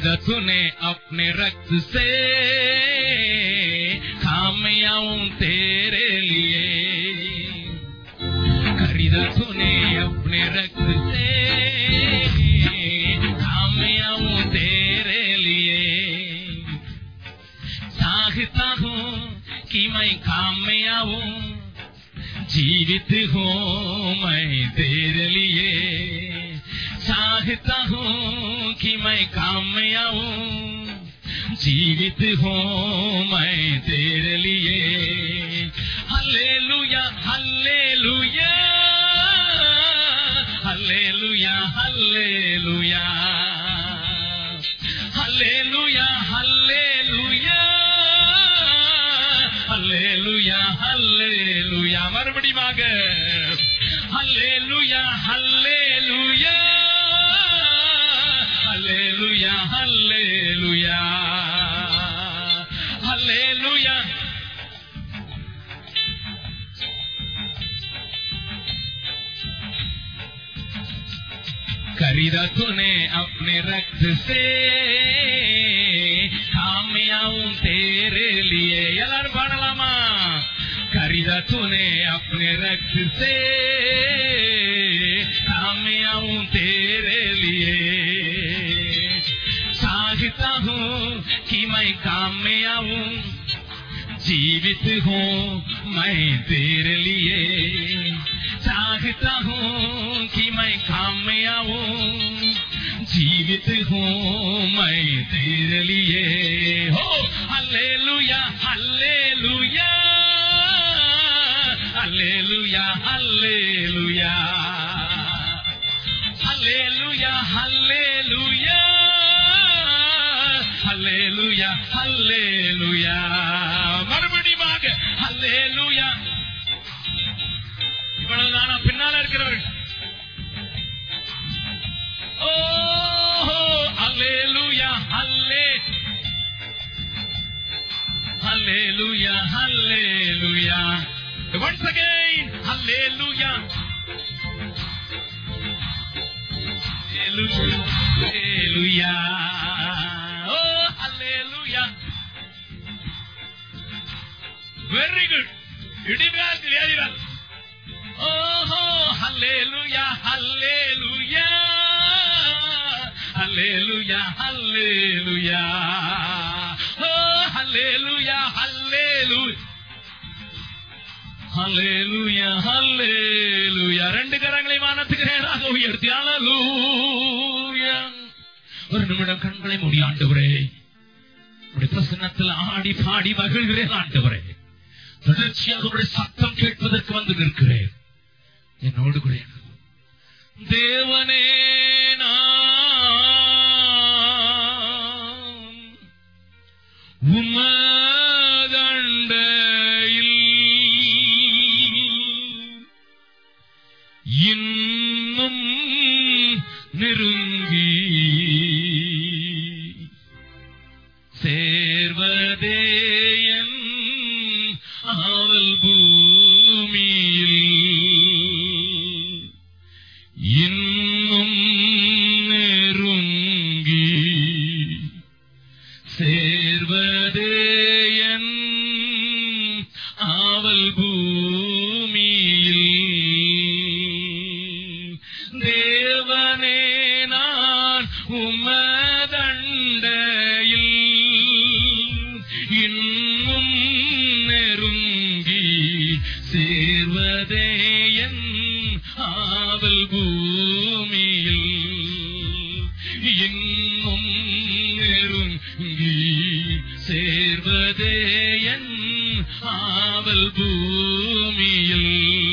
खरीदा तूने अपने रक्त से खामियां तेरे लिए खरीदा तूने अपने रक्त से खामियां तेरे लिए चाहता हूँ कि मैं काम में आऊं जीवित हूँ मैं तेरे लिए चाहता हूँ कि मैं काम में आऊं जीवित हूँ मैं तेरे लिए hallelujah hallelujah hallelujah hallelujah hallelujah hallelujah hallelujah hallelujah மறுபடியுமாக ஹல்லேலூயா ஹல்லேலூயா ஹல்லேலூயா ஹல்லேலூயா ஹல்லேலூயா खरीदा तूने अपने रक्त से कामयाऊं तेरे लिए எல்லாரும் பாடலாமா खरीदा तूने अपने रक्त से कामयाऊं तेरे लिए चाहता हूँ कि मैं काम में आऊं जीवित हूँ मैं तेरे लिए चाहता हूँ कि मैं काम में आऊं जीवित हूँ मैं तेरे लिए हो hallelujah hallelujah hallelujah hallelujah hallelujah hallelujah hallelujah hallelujah மறுபடியுமாக ஹல்லேலூயா இவ்வளவு தானா பின்னால இருக்கிறவர்கள் ஓ ஹல்லேலூயா ஹல்லே ஹல்லேலூயா ஹல்லேலூயா once again hallelujah hallelujah oh hallelujah very good இடிவால் ஏறிவால் ஓஹோ ஹல்லேலூயா ஹல்லேலூயா ஹல்லேலூயா ஹல்லேலூயா ஓ ஹல்லேலூயா ஹல்லேலூயா ஹல்லேலூயா ஹல்லேலூயா ரெண்டு கரங்களை வானத்துக்கு நேராக உயர்த்தி ஹalleluya ஒரு நிமிடம் கண்களை மூடி ஆண்டவரே உடைய பிரசன்னத்தில் ஆடி பாடி மகிழ்கிறேன் ஆண்டவரே தொடர்ச்சியாக உடைய சத்தம் கேட்பதற்கு வந்து நிற்கிறேன் என்னோடு கூட இரு. தேவனே நான் உமதண்டையில் இன்னும் நெருங்கி சேர்வதேயன் ஆவல் பூமியில் இன்னும் நெருங்கி சேர்வதேயன் ஆவல் பூமியில் தேவனே நான் உமதண்டையில் இன்னும் நெருங்கி சேர்வதேயன் ஆவல் பூமியில் இன்னும் நெருங்கி சேர்வதேயன் ஆவல் பூமியில்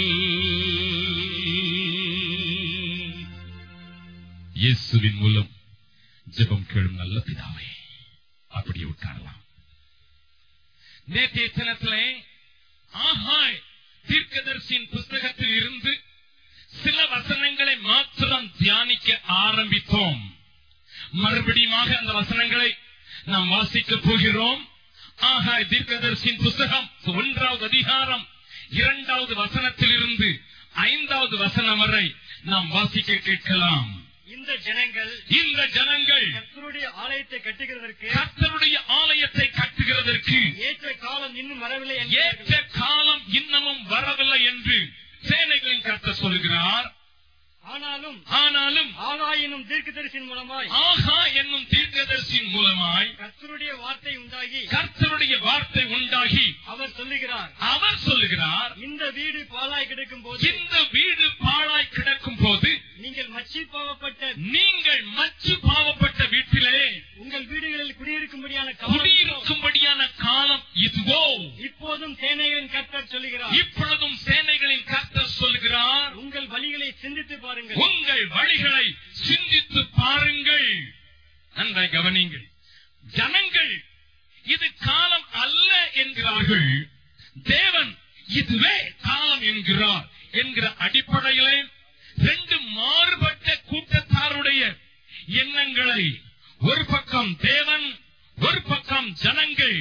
இயேசுவின் மூலம் ஜெபம் கேளும் நல்ல பிதாவே அப்படியே உட்காரலாம் நேற்றைய தினத்திலே ஆஹாய் தீர்க்கதரிசியின் புஸ்தகத்தில் இருந்து சில வசனங்களை மாத்திரம் தியானிக்க ஆரம்பித்தோம் மறுபடியுமாக அந்த வசனங்களை நாம் வாசிக்க போகிறோம் ஆகாய் தீர்க்கதரிசியின் புஸ்தகம் ஒன்றாவது அதிகாரம் இரண்டாவது வசனத்திலிருந்து ஐந்தாவது வசனம் வரை நாம் வாசிக்க கேட்கலாம் இந்த ஜனங்கள் இந்த ஜனங்கள் கர்த்தருடைய ஆலயத்தை கட்டுகிறதற்கு கர்த்தருடைய ஆலயத்தை கட்டுகிறதற்கு ஏற்ற காலம் இன்னும் வரவில்லை ஏற்ற என்கிறார்கள். காலம் இன்னமும் வரவில்லை என்று சேனைகளின் கர்த்தர் சொல்கிறார் ஆனாலும் ஆனாலும் ஆகாயினும் தீர்க்கதரிசின் மூலமாய் ஆகா என்னும் தீர்க்கதரிசியின் மூலமாய் கர்த்தருடைய வார்த்தை உண்டாகி கர்த்தருடைய வார்த்தை உண்டாகி அவர் சொல்லுகிறார் அவர் சொல்லுகிறார் இந்த வீடு பாலாய் கிடக்கும் போது இந்த வீடு பாழாய் கிடக்கும் போது நீங்கள் மச்சி பாவப்பட்ட நீங்கள் மச்சு பாவப்பட்ட வீட்டிலே உங்கள் வீடுகளில் குடியிருக்கும்படியான காலம் இதோ. குடியிருக்கும்படியான காலம் இதுவோ இப்போதும் சேனைகளின் கர்த்தர் சொல்லுகிறார் இப்பொழுதும் சேனைகளின் கர்த்தர் சொல்கிறார் உங்கள் வழிகளை சிந்தித்து பாருங்கள் உங்கள் வழிகளை சிந்தித்து பாருங்கள் நன்றாய் கவனிங்கள் ஜனங்கள் இது காலம் அல்ல என்கிறார்கள் தேவன் இதுவே காலம் என்கிறார் என்கிற அடிப்படையிலே ரெண்டு மாறுபட்ட கூட்டத்தாருடைய எண்ணங்களை ஒரு பக்கம் தேவன் ஒரு பக்கம் ஜனங்கள்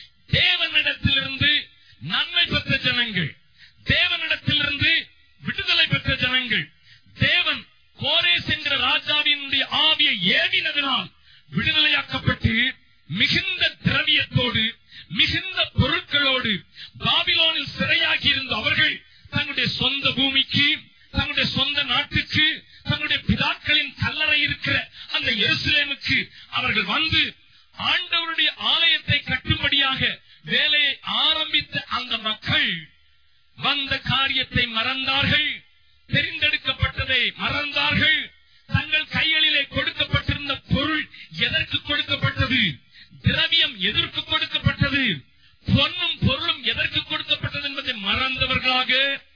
தேவனிடத்திலிருந்து நன்மை பெற்ற ஜனங்கள் தேவனிடத்திலிருந்து விடுதலை பெற்ற ஜனங்கள் தேவன் கோரேஸ் என்கிற ராஜாவினுடைய ஆவியை ஏவினதினால் விடுதலையாக்கப்பட்டு மிகுந்த திரவியத்தோடு மிகுந்த பொருட்களோடு பாபிலோனில் சிறையாகி இருந்த அவர்கள் தங்களுடைய சொந்த பூமிக்கு தங்களுடைய சொந்த நாட்டுக்கு தங்களுடைய பிதாக்களின் கல்லறை இருக்கிற அந்த எருசலேமுக்கு அவர்கள் வந்து ஆண்டவருடைய ஆலயத்தை கட்டும்படியாக வேலையை ஆரம்பித்த அந்த மக்கள் வந்த காரியத்தை மறந்தார்கள் தெரிந்தெடுக்கப்பட்டதை மறந்தார்கள் தங்கள் கைகளிலே கொடுக்கப்பட்டிருந்த பொருள் எதற்கு கொடுக்கப்பட்டது திரவியம் எதற்கு கொடுக்கப்பட்டது பொன்னும் பொருளும் எதற்கு கொடுக்கப்பட்டது என்பதை மறந்தவர்களாக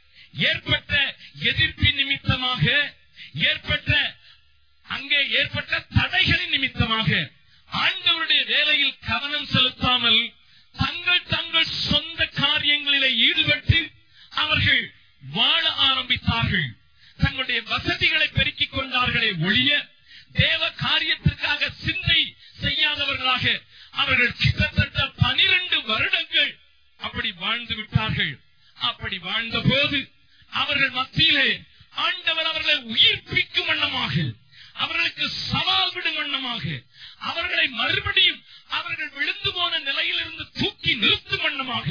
ஏற்பட்ட எதிர்ப்பின் நிமித்தமாக ஏற்பட்ட அங்கே ஏற்பட்ட தடைகளின் நிமித்தமாக ஆண்டவருடைய வேலையில் கவனம் செலுத்தாமல் தங்கள் தங்கள் சொந்த காரியங்களிலே ஈடுபட்டு அவர்கள் வாழ ஆரம்பித்தார்கள் தங்களுடைய வசதிகளை பெருக்கிக் கொண்டார்களே ஒழிய தேவ காரியத்திற்காக சிந்தை செய்யாதவர்களாக அவர்கள் கிட்டத்தட்ட பனிரெண்டு வருடங்கள் அப்படி வாழ்ந்து விட்டார்கள் அப்படி வாழ்ந்த போது அவர்கள் மத்தியிலே ஆண்டவர் அவர்களை உயிர்ப்பிக்கும் வண்ணமாக அவர்களுக்கு சவால் விடும் வண்ணமாக அவர்களை மறுபடியும் அவர்கள் விழுந்து போன நிலையிலிருந்து தூக்கி நிறுத்தும் வண்ணமாக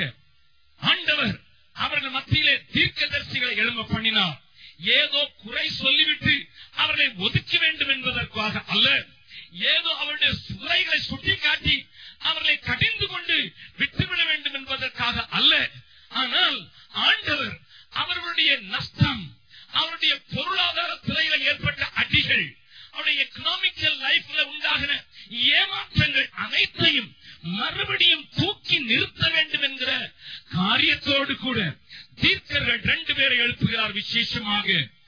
ஆண்டவர் அவர்கள் மத்தியிலே தீர்க்கதரிசிகளை எழும்ப பண்ணினார் ஏதோ குறை சொல்லிவிட்டு அவர்களை ஒதுக்க வேண்டும் என்பதற்காக அல்ல ஏதோ அவருடைய குறைகளை சுட்டிக்காட்டி அவர்களை கடிந்து கொண்டு விட்டுவிட வேண்டும் என்பதற்காக அல்ல ஆனால் ஆண்டவர் அவர்களுடைய நஷ்டம் அவருடைய பொருளாதார துறையில ஏற்பட்ட அடிகள் அவருடைய எக்கனாமிக்கல் லைஃப்ல உண்டாகின ஏமாற்றங்கள் அனைத்தையும் மறுபடியும் தூக்கி நிறுத்த வேண்டும் என்கிற காரியத்தோடு கூட தீர்க்கர்கள் ரெண்டு பேரை எழுப்புகிறார் விசேஷமாக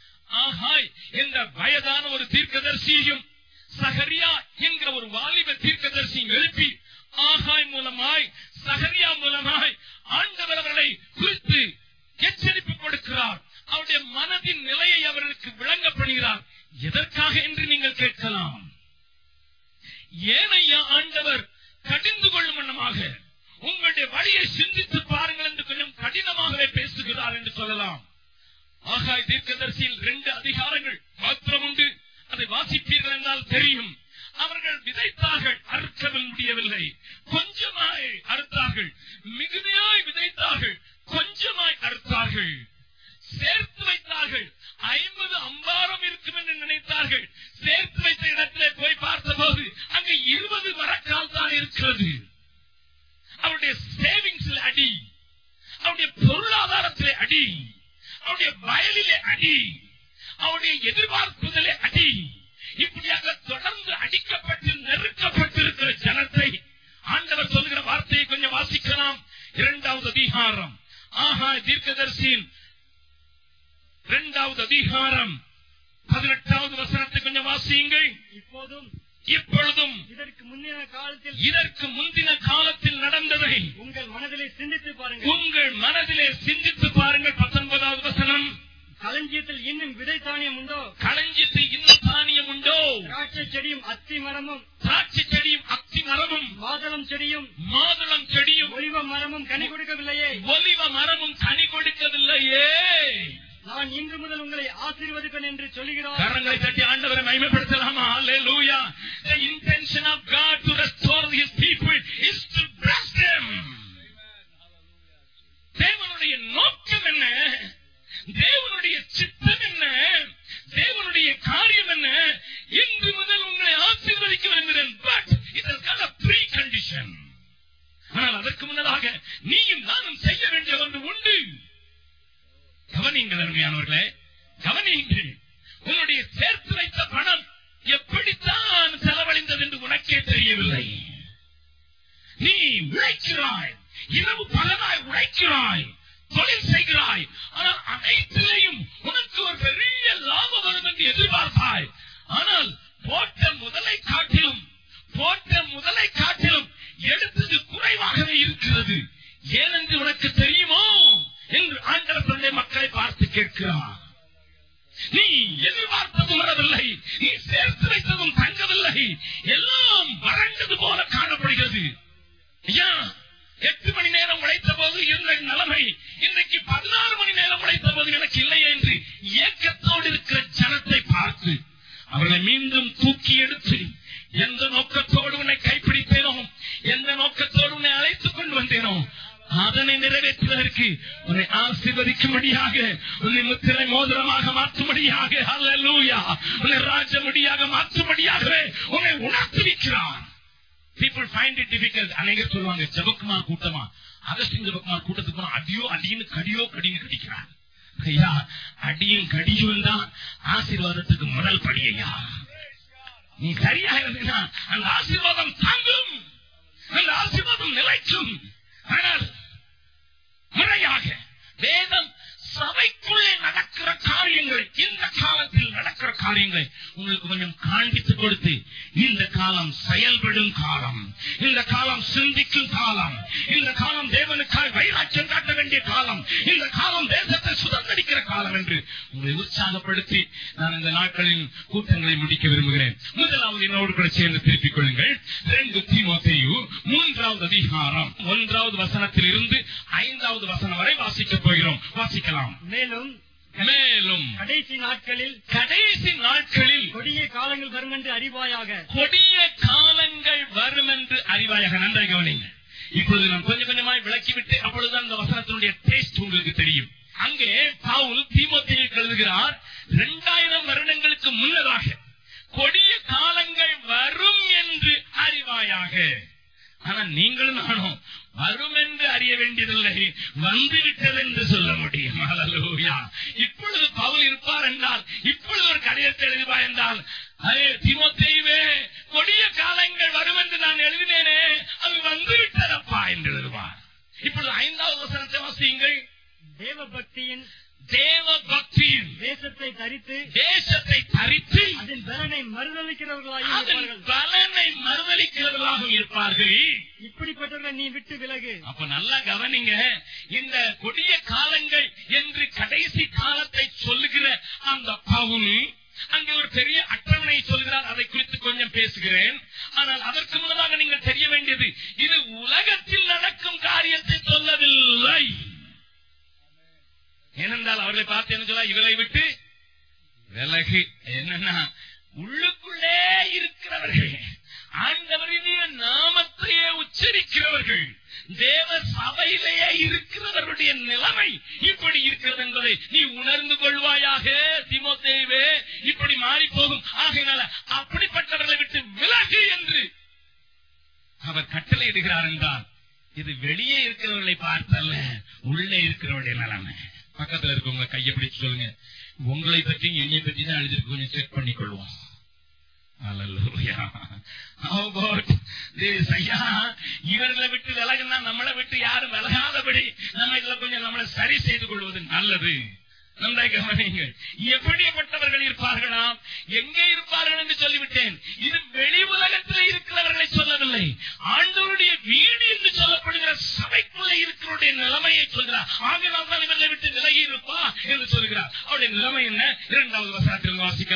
ஆஹாய் என்ற வயதான ஒரு தீர்க்கதரிசியையும் சகரியா என்கிற ஒரு வாலிப தீர்க்கதரிசியும் எழுப்பி ஆகாய் மூலமாய் சகரியா மூலமாய் ஆண்டவர் அவர்களை குறித்து எச்சரிப்பு கொடுக்கிறார் அவருடைய மனதின் நிலையை அவர்களுக்கு விளங்கப்படுகிறார் எதற்காக என்று நீங்கள் கேட்கலாம் ஏனையா ஆண்டவர் கடிந்து கொள்ளும் வண்ணமாக உங்களுடைய வழியை சிந்தித்து பாருங்கள் என்று கொஞ்சம் கடினமாகவே பேசுகிறார் என்று சொல்லலாம் ஆகாய் தீர்க்கதரிசியில் ரெண்டு அதிகாரங்கள் மாத்திரம் உண்டு அதை வாசிப்பீர்கள் என்றால் தெரியும் அவர்கள் விதைத்தார்கள் அறுக்கவும் முடியவில்லை கொஞ்சமாய் அறுத்தார்கள் மிகுதியாய் விதைத்தார்கள் கொஞ்சமாய் அறுத்தார்கள் சேர்த்து வைத்தார்கள் ஐம்பது அம்பாரம் இருக்கும் என்று நினைத்தார்கள் சேர்த்து வைத்த இடத்திலே போய் பார்த்தபோது அங்கு இருபது மரக்கால் தான் இருக்கிறது அவருடைய சேவிங்ஸ்ல அடி அவருடைய பொருளாதாரத்திலே அடி அவருடைய வயலிலே அடி அவருடைய எதிர்பார்ப்புதலே அடி இப்படியாக தொடர்ந்து அடிக்கப்பட்டு நெருக்கப்பட்டிருக்கிற ஜனத்தை ஆண்டவர் சொல்லுகிற வார்த்தையை கொஞ்சம் வாசிக்கலாம் இரண்டாவது அதிகாரம் ஆஹா தீர்க்கதரிசியின் இரண்டாவது அதிகாரம் பதினெட்டாவது வசனத்தை கொஞ்சம் வாசியுங்கள் இப்போதும் இப்பொழுதும் இதற்கு முந்தின காலத்தில் இதற்கு முந்தின காலத்தில் நடந்ததை உங்கள் மனதிலே சிந்தித்து பாருங்கள் உங்கள் மனதிலே சிந்தித்து பாருங்கள் பத்தொன்பதாவது வசனம் களஞ்சியத்தில் இன்னும் விதை தானியம் உண்டோ களஞ்சியத்தில் இன்னும் தானியம் உண்டோ திராட்சை செடியும் அத்தி மரமும் திராட்சை செடியும் அத்தி மரமும் மாதளம் செடியும் மாதுளம் செடியும் ஒலிவ மரமும் கனி கொடுக்கவில்லையே ஒலிவ மரமும் கனி கொடுக்கவில்லையே நான் இன்று முதல் உங்களை ஆசீர்வதிப்பேன் என்று சொல்கிறார் கரங்களை தட்டி ஆண்டவரை மகிமைப்படுத்தலாமா Hallelujah. The intention of God to restore his people is to bless them. தேவனுடைய நோக்கம் என்ன தேவனுடைய சித்தம் என்ன தேவனுடைய காரியம் என்ன இன்று முதல் உங்களை ஆசீர்வதிக்க விரும்புகிறேன் பட் இதற்கான ப்ரீ கண்டிஷன் ஆனால் அதற்கு முன்னதாக நீயும் நானும் செய்ய வேண்டிய ஒன்று உண்டு கவனியுங்கள் அருமையானவர்களே கவனியுங்கள் உன்னுடைய சேர்த்து வைத்த பணம் எப்படித்தான் செலவழிந்தது என்று உனக்கே தெரியவில்லை நீ உழைக்கிறாய் இரவு பலனாய் உழைக்கிறாய் தொழில் செய்கிறாய் ஆனால் அனைத்திலையும் உனக்கு ஒரு பெரிய லாபம் வரும் என்று எதிர்பார்த்தாய் ஆனால் போட்ட முதலை காட்டிலும் போட்ட முதலை காட்டிலும் எடுத்தது குறைவாகவே இருக்கிறது ஏனென்று உனக்கு தெரியுமோ என்று ஆண்டவர் தந்தை மக்களை பார்த்து கேட்கிறார் நீ எதிர்பார்த்ததும் வரவில்லை நீ சேர்த்து வைத்ததும் தங்கவில்லை எல்லாம் வறண்டது போல காணப்படுகிறது ஐயா எட்டு மணி நேரம் உழைத்த போது இருந்த நிலைமை இன்றைக்கு பதினாறு மணி நேரம் உழைத்த போது எனக்கு இல்லை என்று ஏக்கத்தோடு இருக்கிற ஜனத்தை பார்த்து அவர்களை மீண்டும் தூக்கி எடுத்து எந்த நோக்கத்தோடு உன்னை கைப்பிடித்தேனோ எந்த நோக்கத்தோடு உன்னை அழைத்துக் கொண்டு வந்தேனோ அதனை நிறைவேற்றுவதற்கு உன்னை ஆசீர்வதிக்கும்படியாக உன்னை முத்திரை மோதிரமாக மாற்றும்படியாக அல்லூயா உன்னை ராஜமுடியாக மாற்றும்படியாகவே உன்னை உணர்த்துவிக்கிறார் பீப்புள் ஃபைண்ட் இட் டிஃபிகல்ட் அநேகர் சொல்லுவாங்க ஜபக்குமார் கூட்டமா அகஸ்டின் ஜபக்குமார் கூட்டத்துக்கு போனா அடியோ அடின்னு கடியோ கடின்னு கடிக்கிறார் ஐயா அடியும் கடியும் தான் ஆசீர்வாதத்துக்கு முதல் படி ஐயா நீ சரியா இருந்தீங்கன்னா அந்த ஆசீர்வாதம் தாங்கும் அந்த ஆசீர்வாதம் நிலைக்கும் ஆனால் முறையாக வேதம் சபைக்குள்ளே நடக்கிற காரியங்களை இந்த காலத்தில் நடக்கிற காரியங்களை உங்களுக்கு கொஞ்சம் காண்பித்து கொடுத்து இந்த காலம் செயல்படும் காலம் இந்த காலம் சிந்திக்கும் காலம் இந்த காலம் தேவனுக்காய் வைராக்கியம் காட்ட வேண்டிய காலம் இந்த காலம் தேசத்தை சுதந்திரிக்கிற காலம் என்று உங்களை உற்சாகப்படுத்தி நான் இந்த நாட்களின் கூட்டங்களை முடிக்க விரும்புகிறேன் முதலாவது என்னோடு கூட சேர்ந்து திருப்பிக் கொள்ளுங்கள் ரெண்டு தீமோத்தேயு மூன்றாவது அதிகாரம் ஒன்றாவது வசனத்தில் இருந்து ஐந்தாவது வசனம் வரை வாசிக்கப் போகிறோம் வாசிக்கலாம் மேலும் மேலும் கடைசி நாட்களில் கடைசி நாட்களில் கொடிய காலங்கள் வரும் என்று அறிவாயாக கொடிய காலங்கள் வரும் என்று அறிவாயாக நன்றாக கவனிங்க இப்பொழுது நான் கொஞ்சம் கொஞ்சமாய் விளக்கிவிட்டு அப்பொழுதுதான் அந்த வசனத்தினுடைய டேஸ்ட் உங்களுக்கு தெரியும் அங்கே பவுல் தீமோத்தேயுக்கு எழுதுகிறார் இரண்டாயிரம் வருடங்களுக்கு முன்னதாக கொடிய காலங்கள் வரும் என்று அறிவாயாக ஆனா நீங்களும் நானும் வரும் என்று அறிய வேண்டியதில்லை வந்துவிட்டது என்று சொல்ல முடியும் ஹalleluya. இப்பொழுது பவுல் இருப்பார் என்றால் இப்பொழுது ஒரு கடிதத்தை எழுதுவா என்றால் அரே தீமோத்தேயுவே கொடிய காலங்கள் வரும் என்று நான் எழுதினேனே அது வந்துவிட்டதப்பா என்று எழுதுவார் இப்பொழுது ஐந்தாவது வசனத்தை வாசியுங்கள் தேவ பக்தியின் தேவ பக்தியின் தேசத்தை தரித்து தேசத்தை தரித்து அதன் பலனை மறுதளிக்கிறவர்களாயும் அதன் இருப்பார்கள். பலனை மறுதளிக்கிறவர்களாகவும் இருப்பார்கள் இப்படிப்பட்டவர்களை நீ விட்டு விலகு அப்ப நல்லா கவனிங்க இந்த கொடிய காலங்கள் என்று கடைசி காலத்தை சொல்லுகிற அந்த பவுல் அங்கே ஒரு பெரிய அட்டவணை சொல்கிறார் அதை குறித்து கொஞ்சம் பேசுகிறேன் ஆனால் அதற்கு முன்னதாக நீங்கள் தெரிய வேண்டியது இது உலகத்தில் நடக்கும் காரியத்தை சொல்லவில்லை ஏனென்றால் அவர்களை பார்த்து என்ன சொல்ல இவரை விட்டு விலகு என்னன்னா உள்ளுக்குள்ளே இருக்கிறவர்கள் ஆண்டவரின் நாமத்தையே உச்சரிக்கிறவர்கள் தேவ சபையிலேயே இருக்கிறவர்களுடைய நிலைமை இப்படி இருக்கிறது என்பதை நீ உணர்ந்து கொள்வாயாக திமோத்தேவே இப்படி மாறி போகும் ஆகையினால அப்படிப்பட்டவர்களை விட்டு விலகு என்று அவர் கட்டளையிடுகிறார் என்றால் இது வெளியே இருக்கிறவர்களை பார்த்தல்ல உள்ளே இருக்கிறவருடைய நிலைமை பக்கத்துல இருக்கவங்க கையை பிடிச்சு சொல்லுங்க உங்களை பற்றி என்னை பற்றி தான் எழுதிருக்கு கொஞ்சம் செக் பண்ணிக் கொள்வோம் Hallelujah. How about this? ஐயா, இவர்களை விட்டு விலகுனா நம்மளை விட்டு யாரும் விலகாதபடி நம்ம இதுல கொஞ்சம் நம்மளை சரி செய்து கொள்வது நல்லது நன்றாக கவனியுங்கள் எப்படிப்பட்டவர்கள் இருப்பார்களாம் எங்கே இருப்பார்கள் என்று சொல்லிவிட்டேன் இது வெளி உலகத்தில் இருக்கிறவர்களை சொல்லவில்லை ஆண்டவருடைய வீடு என்று சொல்லப்படுகிற சபைக்குள்ளே இருக்கிறவருடைய நிலைமையை சொல்கிறார் ஆகினால் தான் இவர்களை விட்டு விலகி இருப்பா என்று சொல்கிறார் அவருடைய நிலைமை என்ன இரண்டாவது வசனத்தில் வாசிக்கலாம்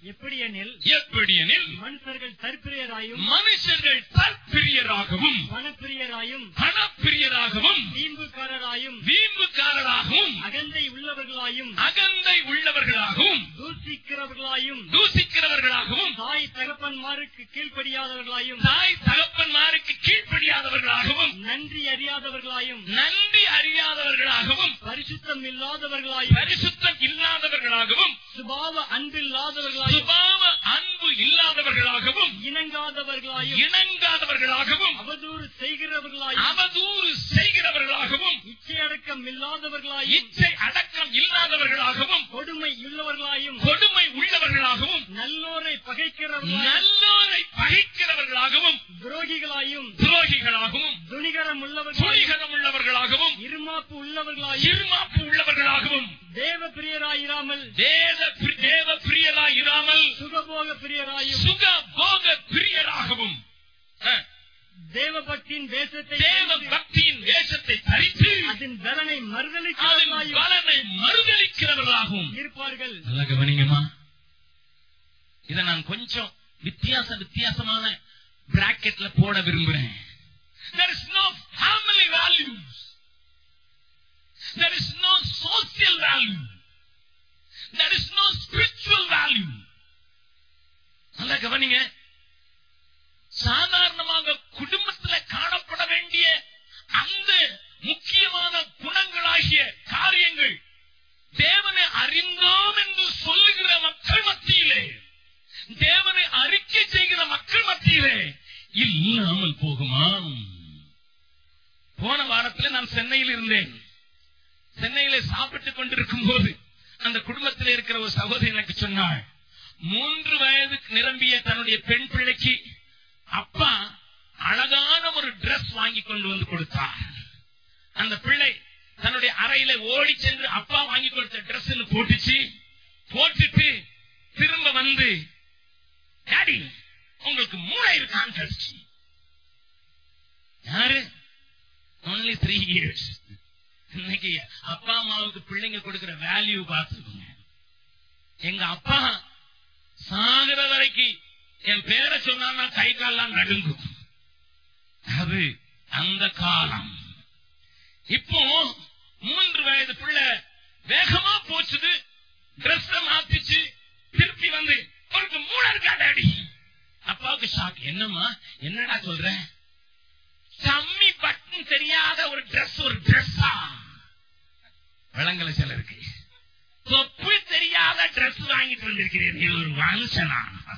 எப்படியெனில் எப்படியெனில் மனுஷர்கள் தற்பிரியராயும் மனுஷர்கள் தற்பிரியராகவும் பணப்பிரியராயும் பணப்பிரியராகவும் தீம்புக்காரராயும் வீம்புக்காரராகவும் அகந்தை உள்ளவர்களாயும் அகந்தை உள்ளவர்களாகவும் தூசிக்கிறவர்களாயும் தூசிக்கிறவர்களாகவும் தாய் தகப்பன்மாருக்கு கீழ்ப்படியாதவர்களாயும் தாய் தகப்பன்மாருக்கு கீழ்ப்படியாதவர்களாகவும் நன்றி அறியாதவர்களாயும் நன்றி அறியாதவர்களாகவும் பரிசுத்தம் இல்லாதவர்களாயும் பரிசுத்தம் இல்லாதவர்களாகவும் சுபாவ அன்பில்லாதவர்களாயும் சுபாவ அன்பு இல்லாதவர்களாகவும் இணங்காதவர்களாயும் இணங்காதவர்களாகவும் அவதூறு செய்கிறவர்களாயும் அவதூறு செய்கிறவர்களாகவும் இச்சையடக்கம் இல்லாதவர்களாயும் இச்சை அடக்கம் இல்லாதவர்களாகவும் கொடுமை உள்ளவர்களாயும் கொடுமை உள்ளவர்களாகவும் நல்லோரை பகைக்கிறவர்களாயும் நல்லோரை பகைக்கிறவர்களாகவும் துரோகிகளாயும் துரோகிகளாகவும் துணிகரம் உள்ளவர்களாயும் துணிகரம் உள்ளவர்களாகவும் இருமாப்பு உள்ளவர்களாயும் இருமாப்பு உள்ளவர்களாகவும் தேவ பிரியராயிராமல் தேவ பிரி- தேவ பிரியராய் இராமல் சுகபோக பிரியராயும் சுக போக பிரியராகவும் அஹ், தேவ பக்தியின் வேஷத்தை தேவ தரித்து பக்தியின் வேஷத்தை தரித்து அதன் பலனை அதன் மறுதளிக்கிறவர்களாயும் பலனை மறுதளிக்கிறவர்களாகவும் இருப்பார்கள் நல்லா கவனிங்கம்மா இத நான் கொஞ்சம் வித்தியாச வித்தியாசமான பிராக்கெட்ல போட விரும்புறேன் there is no family values there is no social value there is no spiritual value நல்லா கவனிங்க சாதாரணமாக குடும்பத்துல காணப்பட வேண்டிய அந்த முக்கியமான குணங்களாகிய காரியங்கள் தேவனை அறிந்தோம் என்று சொல்லுகிற மக்கள் மத்தியிலே தேவனை அறிக்கை செய்கிற மக்கள் மத்தியிலே இல்லாமல் போகுமா போன வாரத்தில் நான் சென்னையில் இருந்தேன் சென்னையிலே சாப்பிட்டுக் கொண்டிருக்கும் போது அந்த குடும்பத்தில் இருக்கிற ஒரு சகோதரி எனக்கு சொன்னாள் மூன்று வயதுக்கு நிரம்பிய தன்னுடைய பெண் பிள்ளைக்கு அப்பா அழகான ஒரு Dress வாங்கி கொண்டு வந்து கொடுத்தார் அந்த பிள்ளை தன்னுடைய அறையில ஓடி சென்று அப்பா வாங்கி கொடுத்த Dress போட்டுச்சு போட்டுட்டு திரும்ப வந்து டாடி உங்களுக்கு மூளை இருக்கான்னு கேட்டுச்சு யாரு ஒன்லி த்ரீ இயர்ஸ் இன்னைக்கு அப்பா அம்மாவுக்கு பிள்ளைங்க கொடுக்கிற வேல்யூ பார்த்துக்கோங்க எங்க அப்பா சாகிற வரைக்கும் என் பேரை சொன்னா கை கால்லாம் நடுங்கும் அது அந்த காலம் இப்போ மூன்று வயது பிள்ளை வேகமா போச்சுது Dress மாத்திச்சு திருப்பி வந்து உனக்கு மூளை இருக்கா டாடி அப்பாவுக்கு ஷாக் என்னம்மா என்னடா சொல்ற சம்மி பட்டன் தெரியாத ஒரு Dress ஒரு ட்ரெஸ்ஸா விளங்கல சிலருக்கு தொப்பு தெரியாத Dress வாங்கிட்டு வந்திருக்கிறேன் நீ ஒரு மனுஷனா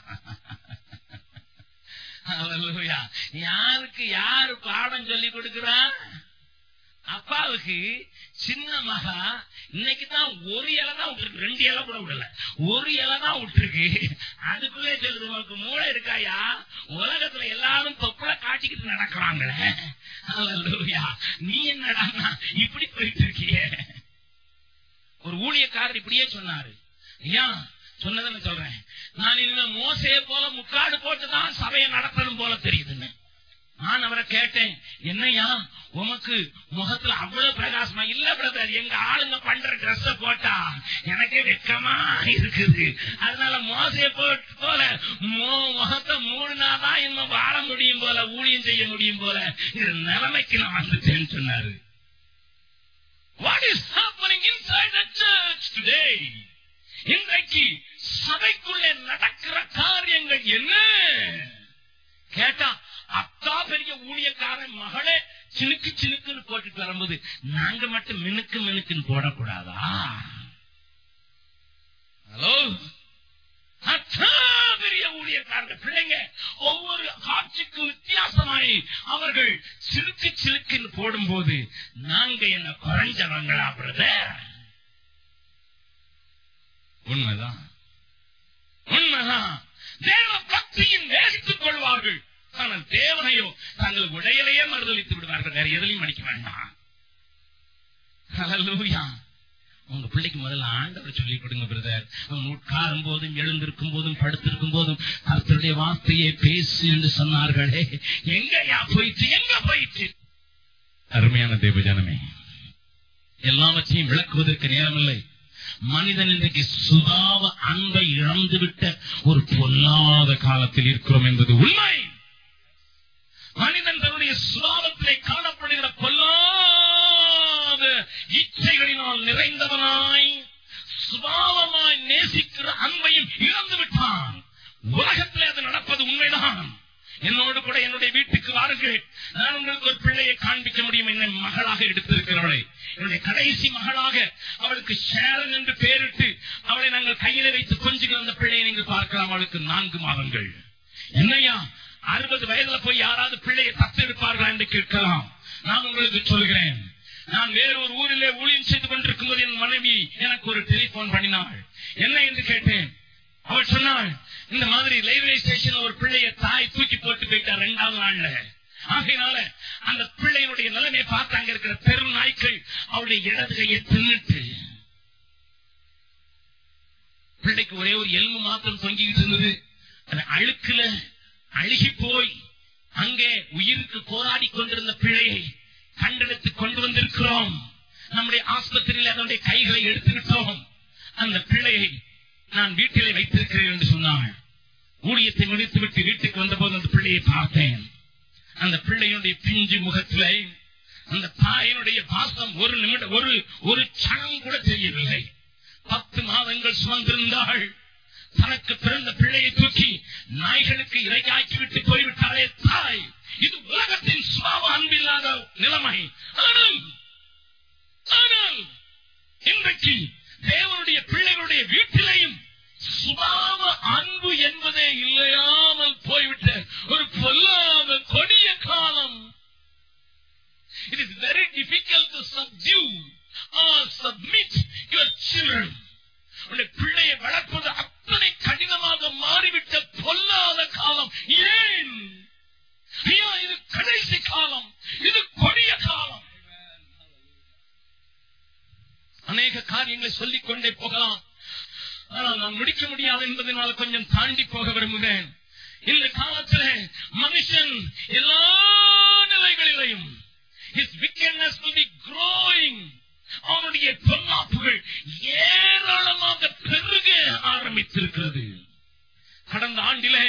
Hallelujah. யாருக்கு யாரு பாடம் சொல்லி கொடுக்கிறா அப்பாவுக்கு சின்ன மகா இன்னைக்கு தான் ஒரு இலை தான் விட்டுருக்கு ரெண்டு இலை கூட விடல ஒரு இலை தான் விட்டுருக்கு அதுக்குள்ளே சொல்லுது உனக்கு மூளை இருக்காயா உலகத்துல எல்லாரும் தொப்புல காட்டிக்கிட்டு நடக்கிறாங்களே Hallelujah. நீ என்னடா இப்படி போயிட்டு இருக்கியே ஒரு ஊழியக்காரர் இப்படியே சொன்னாரு ஐயா சொன்னதை நான் சொல்றேன் நான் இனிமே மோசையை போல முக்காடு போட்டுதான் சபையை நடத்தணும் போல தெரியுதுன்னு நான் அவரை கேட்டேன் என்னையா உமக்கு முகத்துல அவ்வளவு பிரகாசமா இல்ல பிரதர் எங்க ஆளுங்க பண்ற ட்ரெஸ் போட்டா எனக்கே வெக்கமா இருக்குது அதனால மோசைய போட்டு போல மு- முகத்தை மூடினாதான் இன்னும் வாழ முடியும் போல ஊழியம் செய்ய முடியும் போல இது நிலைமைக்கு நான் வந்துட்டேன்னு சொன்னாரு What is happening inside the church today? இன்றைக்கு சபைக்குள்ளே நடக்கிற காரியங்கள் என்ன கேட்டா அக்கா பெரிய ஊழியக்காரன் மகளே சினுக்கு சினுக்குன்னு போட்டுட்டு வரும்போது நாங்க மட்டும் மினுக்கு மினுக்குன்னு போடக்கூடாதா ஹலோ அத்தா பெரிய ஊழியக்காரங்க பிள்ளைங்க ஒவ்வொரு காட்சிக்கும் வித்தியாசமாய் அவர்கள் சிலுக்கு சிலுக்குன்னு போடும்போது நாங்க என்ன குறைஞ்சவங்களா பிரதர் உண்மைதான் உண்மைதான் தேவ பக்தியின் வேசித்துக் கொள்வார்கள் ஆனால் தேவனையோ தங்கள் உடையிலேயே மறுதளித்து விடுவார்கள் வேற எதிலையும் அடிக்க வேண்டாம் Hallelujah. உங்க பிள்ளைக்கு முதல்ல ஆண்டவர் சொல்லிக் கொடுங்க பிரதர் அவன் உட்காரும் போதும் எழுந்திருக்கும் போதும் படுத்திருக்கும் போதும் கர்த்தருடைய வார்த்தையை பேசு என்று சொன்னார்களே எங்கயா போயிட்டு எங்க போயிட்டு அருமையான தேவஜனமே எல்லாவற்றையும் விளக்குவதற்கு நேரமில்லை மனிதன் இன்றைக்கு சுபாவ அன்பை இழந்துவிட்ட ஒரு பொல்லாத காலத்தில் இருக்கிறோம் என்பது உண்மை மனிதன் தன்னுடைய சுபாவத்திலே காணப்படுகிற பொல்லாத இச்சைகளினால் நிறைந்தவனாய் சுபாவமாய் நேசிக்கிற அன்பையும் இழந்து விட்டான் உலகத்திலே அது நடப்பது உண்மைதான் என்னோடு கூட என்னுடைய வீட்டுக்கு வாருங்கள் நான் உங்களுக்கு ஒரு பிள்ளையை காண்பிக்க முடியும் என்னை மகளாக எடுத்திருக்கிறவளை என்னுடைய கடைசி மகளாக அவளுக்கு ஷேரன் என்று பெயரிட்டு அவளை நாங்கள் கையில வைத்து கொஞ்சுகிற அந்த பிள்ளையை நீங்கள் பார்க்கலாம் அவளுக்கு நான்கு மாதங்கள் என்னையா அறுபது வயதுல போய் யாராவது பிள்ளையை தத்தெடுப்பார்களா என்று கேட்கலாம் நான் உங்களுக்கு சொல்கிறேன் நான் வேற ஒரு ஊரிலே ஊழியம் செய்து கொண்டிருக்கும் போது என் மனைவி எனக்கு ஒரு டெலிபோன் பண்ணினாள் என்ன என்று கேட்டேன் அவள் சொன்னாள் இந்த மாதிரி ரயில்வே ஸ்டேஷன்ல ஒரு பிள்ளைய தாய் தூக்கி போட்டு போயிட்டா ரெண்டாவது நாள்ல ஆகையினால அந்த பிள்ளையினுடைய நிலைமையை பார்த்து அங்க இருக்கிற பெரு நாய்க்கள் அவருடைய இடது கையை தின்னுட்டு பிள்ளைக்கு ஒரே ஒரு எலும்பு மாத்திரம் தொங்கிக்கிட்டு இருந்தது அது அழுக்குல அழுகி போய் அங்கே உயிருக்கு போராடி கொண்டிருந்த பிள்ளையை கண்டெடுத்து கொண்டு வந்திருக்கிறோம் நம்முடைய ஆஸ்பத்திரியில் அதனுடைய கைகளை எடுத்துவிட்டோம் அந்த பிள்ளையை நான் வீட்டிலே வைத்திருக்கிறேன் என்று சொன்னாள் ஊழியத்தை முடித்துவிட்டு வீட்டுக்கு வந்தபோது அந்த பிள்ளையை பார்த்தேன் அந்த பிள்ளையினுடைய பிஞ்சு முகத்திலே அந்த தாயினுடைய பாசம் ஒரு நிமிடம் ஒரு ஒரு சனம் கூட தெரியவில்லை பத்து மாதங்கள் சுமந்திருந்தாள் தனக்கு பிறந்த பிள்ளையை தூக்கி நாய்களுக்கு இரையாக்கி விட்டு போய்விட்டாரே தாய் இது உலகத்தின் சுவாவ அன்பில்லாத நிலைமை ஆனால் ஆனால் இன்றைக்கு தேவனுடைய பிள்ளைகளுடைய வீட்டிலேயும் சுபாவ அன்பு என்பதே இல்லையாமல் போய்விட்ட ஒரு பொல்லாத கொடிய காலம் It is very difficult to subdue or submit your children. உன்னுடைய பிள்ளையை வளர்ப்பது அத்தனை கடினமாக மாறிவிட்ட பொல்லாத காலம் ஏன் ஐயா இது கடைசி காலம் இது கொடிய காலம் அநேக காரியங்களை சொல்லிக் கொண்டே போகலாம் ஆனால் நான் முடிக்க முடியாது என்பதனால கொஞ்சம் தாண்டி போக விரும்புகிறேன் இந்த காலத்தில் மனுஷன் எல்லா நிலைகளிலையும் his wickedness will be growing அவனுடைய பொல்லாப்புகள் ஏராளமாக பெருக ஆரம்பித்திருக்கிறது கடந்த ஆண்டிலே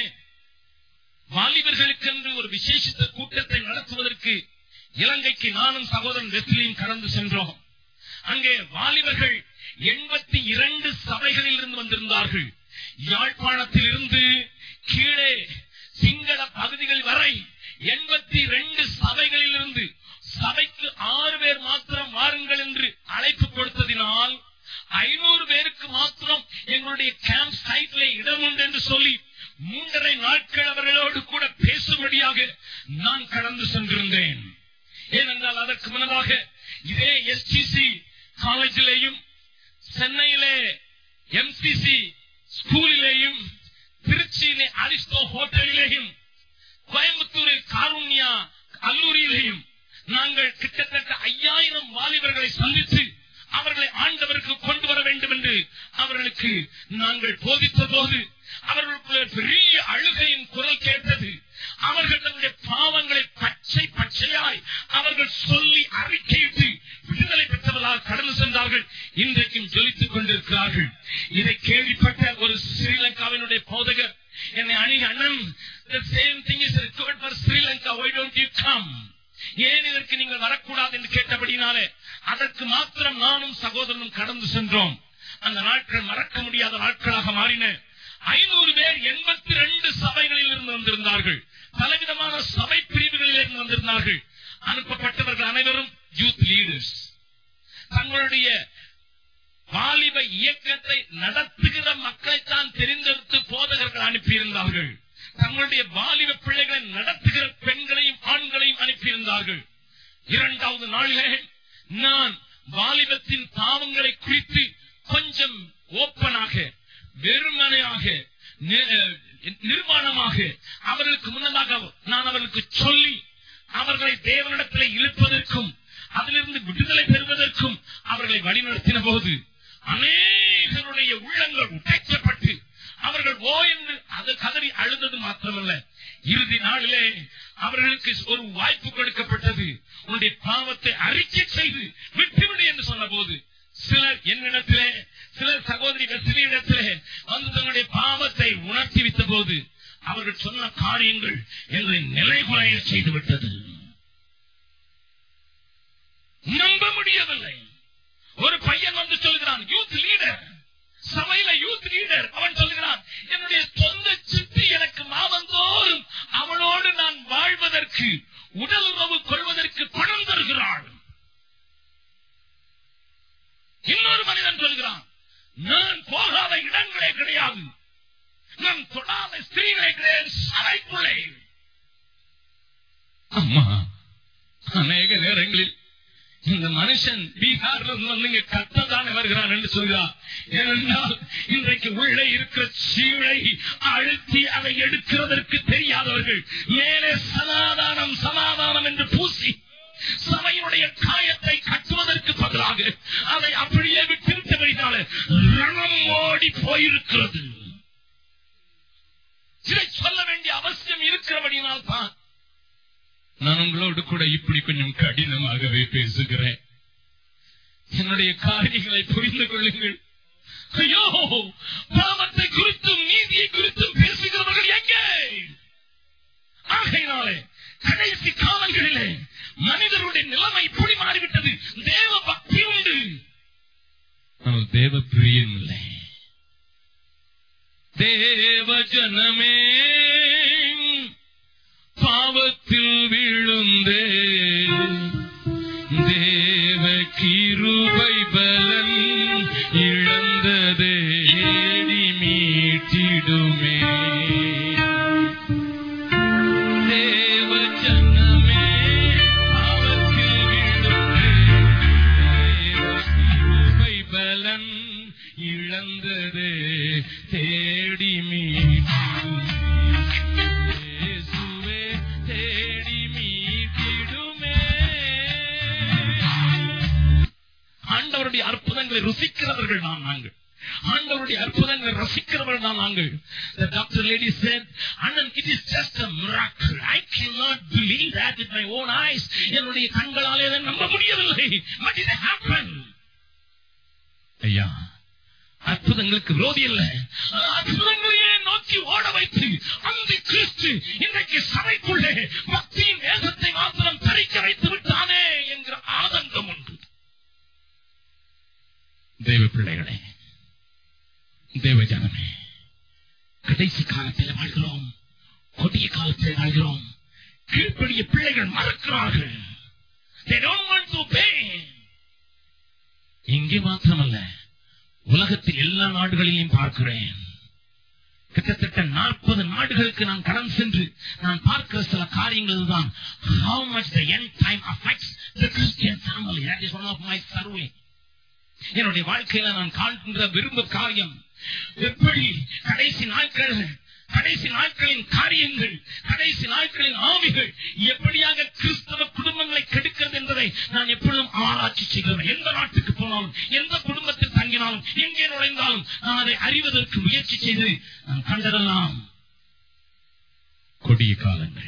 வாலிபர்களுக்கென்று ஒரு விசேஷித்த கூட்டத்தை நடத்துவதற்கு இலங்கைக்கு நானும் சகோதரன் வெஸ்லியும் கடந்து சென்றோம் அங்கே வாலிபர்கள் எண்பத்தி இரண்டு சபைகளில் இருந்து வந்திருந்தார்கள் யாழ்ப்பாணத்தில் இருந்து கீழே சிங்கள பகுதிகள் வரை எண்பத்தி ரெண்டு சபைகளில் இருந்து சபைக்கு ஆறு பேர் மாத்திரம் வாருங்கள் என்று அழைப்பு கொடுத்ததினால் ஐநூறு பேருக்கு மாத்திரம் எங்களுடைய கேம்ப் சைட்ல இடம் உண்டு என்று சொல்லி மூன்றரை நாட்கள் அவர்களோடு கூட பேசும்படியாக நான் கடந்து சென்றிருந்தேன் ஏனென்றால் அதற்கு முன்னதாக இதே எஸ்டிசி காலேஜிலேயும் சென்னையிலே எம்சிசி ஸ்கூலிலேயும் திருச்சியிலே அரிஸ்டோ ஹோட்டலிலேயும் கோயம்புத்தூரில் காருண்யா கல்லூரியிலேயும் நாங்கள் கிட்டத்தட்ட ஐயாயிரம் வாலிபர்களை சந்தித்து அவர்களை ஆண்டவருக்கு கொண்டு வர வேண்டும் என்று அவர்களுக்கு நாங்கள் போதித்த போது அவர்களுக்குள்ள பெரிய அழுகையின் குரல் கேட்டது அவர்கள் தன்னுடைய பாவங்களை பச்சை பச்சையாய் அவர்கள் சொல்லி அறிக்கையிட்டு விடுதலை பெற்றவர்களாக கடந்து சென்றார்கள் இன்றைக்கும் ஜொலித்துக் கொண்டிருக்கிறார்கள் இதை கேள்விப்பட்ட ஒரு ஸ்ரீலங்காவினுடைய போதகர் என்னை அணி அண்ணன் the same thing is required for Sri Lanka why don't you come ஏன் இதற்கு நீங்கள் வரக்கூடாது என்று கேட்டபடினாலே அதற்கு மாத்திரம் நானும் சகோதரனும் கடந்து சென்றோம் அந்த நாட்கள் மறக்க முடியாத நாட்களாக மாறின ஐநூறு பேர் எண்பத்தி ரெண்டு சபைகளில் இருந்து வந்திருந்தார்கள் பலவிதமான சபை பிரிவுகளில் இருந்து வந்திருந்தார்கள் அனுப்பப்பட்டவர்கள் அனைவரும் யூத் லீடர்ஸ் தங்களுடைய வாலிப இயக்கத்தை நடத்துகிற மக்களைத்தான் தெரிந்தெடுத்து போதகர்கள் அனுப்பியிருந்தார்கள் தங்களுடைய வாலிப பிள்ளைகளை நடத்துகிற பெண்களையும் ஆண்களையும் அனுப்பியிருந்தார்கள் இரண்டாவது நாளிலே நான் வாலிபத்தின் பாவங்களை குறித்து கொஞ்சம் ஓப்பனாக வெறுமனையாக நி- அஹ், நிர்வாணமாக அவர்களுக்கு முன்னதாக நான் அவர்களுக்கு சொல்லி அவர்களை தேவனிடத்தில் இழுப்பதற்கும் அதிலிருந்து விடுதலை பெறுவதற்கும் அவர்களை வழிநடத்தின போது அநேகருடைய உள்ளங்கள் உடைக்கப்பட்டு அவர்கள் ஓ என்று அது கதறி அழுதது மாத்திரமல்ல இறுதி நாளிலே அவர்களுக்கு ஒரு வாய்ப்பு கொடுக்கப்பட்டது உன்னுடைய பாவத்தை அறிக்கை செய்து விட்டுவிடு என்று சொன்ன போது சிலர் என்னிடத்திலே சிலர் சகோதரி வெற்றிலிடத்திலே வந்து தன்னுடைய பாவத்தை உணர்த்தி அவர்கள் சொன்ன காரியங்கள் எங்களை நிலைகுலைய செய்துவிட்டது நம்ப முடியவில்லை ஒரு பையன் வந்து சொல்கிறான் யூத் லீடர் சபையில யூத் லீடர் அவன் சொல்கிறான் என்னுடைய சொந்த சித்தி எனக்கு மாதந்தோறும் அவளோடு நான் வாழ்வதற்கு உடல் உறவு கொள்வதற்கு பணம் தருகிறாள் இன்னொரு மனிதன் சொல்கிறான் நான் போகாத இடங்களே கிடையாது நான் தொடாத ஸ்திரீகளே கிடையாது சபைக்குள்ளே அம்மா அநேக நேரங்களில் இந்த மனுஷன் பீகார்ல இருந்து வந்து இங்க கத்ததானே வருகிறான் என்று சொல்கிறார் ஏனென்றால் இன்றைக்கு உள்ளே இருக்கிற சீழை அழுத்தி அதை எடுக்கிறதற்கு தெரியாதவர்கள் மேலே சமாதானம் சமாதானம் என்று பூசி சபையினுடைய காயத்தை கட்டுவதற்கு பதிலாக அதை அப்படியே விட்டுவிட்டபடினால ரணம் ஓடி போயிருக்கிறது இதை சொல்ல வேண்டிய அவசியம் இருக்கிறபடினால் தான் நான் உங்களோடு கூட இப்படி கொஞ்சம் கடினமாகவே பேசுகிறேன் என்னுடைய காரியங்களை புரிந்து கொள்ளுங்கள் ஐயோ பாவத்தை குறித்தும் நீதியை குறித்தும் பேசுகிறவர்கள் எங்கே ஆகையினாலே கடைசி காலங்களிலே மனிதருடைய நிலைமை இப்படி மாறிவிட்டது தேவ பக்தி உண்டு ஆனால் தேவ பிரியம் இல்லை தேவ ஜனமே பாவத்தில் விழுந்தே தேவ கிருபை பலன் இழந்ததே ஏடி மீட்டிடுமே தேவ ஜனமே பாவத்தில் விழுந்தே தேவ கிருபை பலன் இழந்ததே தேடி மீட்டிடுமே இயேசுவே தேடி மீட்டிடுமே ஆண்டவருடைய அற்புதங்களை ருசிக்கிறவர்கள் தான் நாங்கள் ஆண்டவருடைய அற்புதங்களை ரசிக்கிறவர்கள் தான் நாங்கள் The doctor lady said, Anand, it is just a miracle. I cannot believe that with my own eyes. என்னுடைய கண்களாலே அதை நம்ப முடியவில்லை. What did happen? ஐயா அற்புதங்களுக்கு விரோதி இல்ல அற்புதங்களையே நோக்கி ஓட வைத்து அந்த கிறிஸ்து இன்றைக்கு சபைக்குள்ளே பக்தியின் வேகத்தை மாத்திரம் தரிக்க வைத்து விட்டானே என்கிற ஆதங்கம் உண்டு தேவ பிள்ளைகளே தேவ ஜனமே கடைசி காலத்தில் வாழ்கிறோம் கொடிய காலத்தில் வாழ்கிறோம் கீழ்ப்படிய பிள்ளைகள் மறக்கிறார்கள் They don't want to obey. இங்கே மாத்திரமல்ல உலகத்தில் எல்லா நாடுகளிலும் பார்க்கிறேன் கிட்டத்தட்ட நாற்பது நாடுகளுக்கு நான் கடன் சென்று நான் பார்க்கிற சில காரியங்கள் தான் how much the end time affects the Christian family that is one of my survey என்னுடைய வாழ்க்கையில நான் காண்கின்ற விரும்ப காரியம் எப்படி கடைசி நாட்கள் கடைசி நாட்களின் காரியங்கள் கடைசி நாட்களின் ஆவிகள் எப்படியாக கிறிஸ்தவ குடும்பங்களை கெடுக்கிறது என்பதை நான் எப்பொழுதும் ஆராய்ச்சி செய்கிறேன் எந்த நாட்டுக்கு போனாலும் எந்த குடும்பத்தில் தங்கினாலும் எங்கே நுழைந்தாலும் நான் அதை அறிவதற்கு முயற்சி செய்து நான் கண்டதெல்லாம் கொடிய காலங்கள்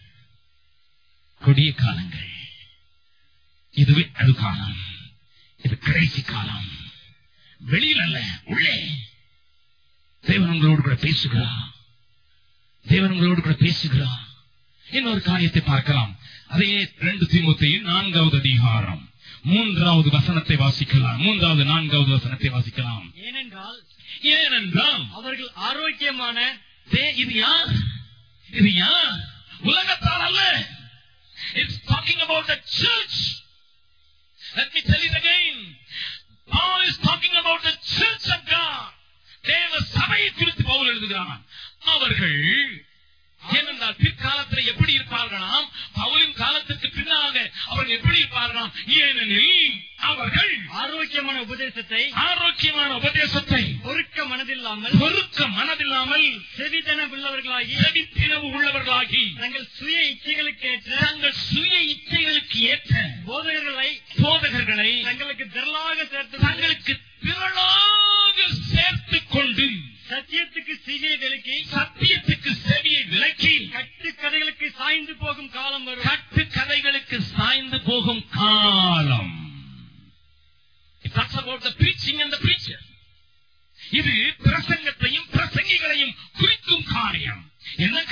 கொடிய காலங்கள் இதுவே அது காலம் இது கடைசி காலம் வெளியில் அல்ல உள்ளே தேவன் உங்களோடு கூட பேசுகிறார் தேவன் உங்களோடு கூட பேசுகிறார் இன்னொரு காரியத்தை பார்க்கலாம் அதையே ரெண்டு தீமுத்தையும் நான்காவது அதிகாரம் மூன்றாவது வசனத்தை வாசிக்கலாம் மூன்றாவது நான்காவது வசனத்தை வாசிக்கலாம் ஏனென்றால் ஏனென்றால் அவர்கள் ஆரோக்கியமான தே- இது யார் இது யார் உலகத்தால் அல்ல it's talking about the church let me tell it again Paul is talking about the church of God. தேவ சபையை குறித்து பவுல் எழுதுகிறான் அவர்கள் ஏனென்றால் பிற்காலத்தில் எப்படி இருப்பார்களாம் பவுலின் காலத்துக்கு பின்னாக அவர்கள் எப்படி இருப்பார்களாம் ஏனெனில் அவர்கள் ஆரோக்கியமான உபதேசத்தை ஆரோக்கியமான உபதேசத்தை பொறுக்க மனதில்லாமல் பொறுக்க மனதில்லாமல் செவிதன உள்ளவர்களாகி செவித்தினவு உள்ளவர்களாகி தங்கள் சுய இச்சைகளுக்கு ஏற்ற தங்கள் சுய இச்சைகளுக்கு ஏற்ற போதகர்களை போதகர்களை தங்களுக்கு திரளாக சேர்த்து தங்களுக்கு திரளாக சேர்த்துக் கொண்டு சத்தியத்துக்கு சிவியை விலக்கி சத்தியத்துக்கு செவியை விலக்கி கட்டுக்கதைகளுக்கு சாய்ந்து போகும் காலம் வரும் கட்டு கதைகளுக்கு சாய்ந்து போகும் காலம் It talks about the preaching and the preacher. இது பிரசங்கத்தையும் பிரசங்கிகளையும் குறிக்கும் காரியம் என்ன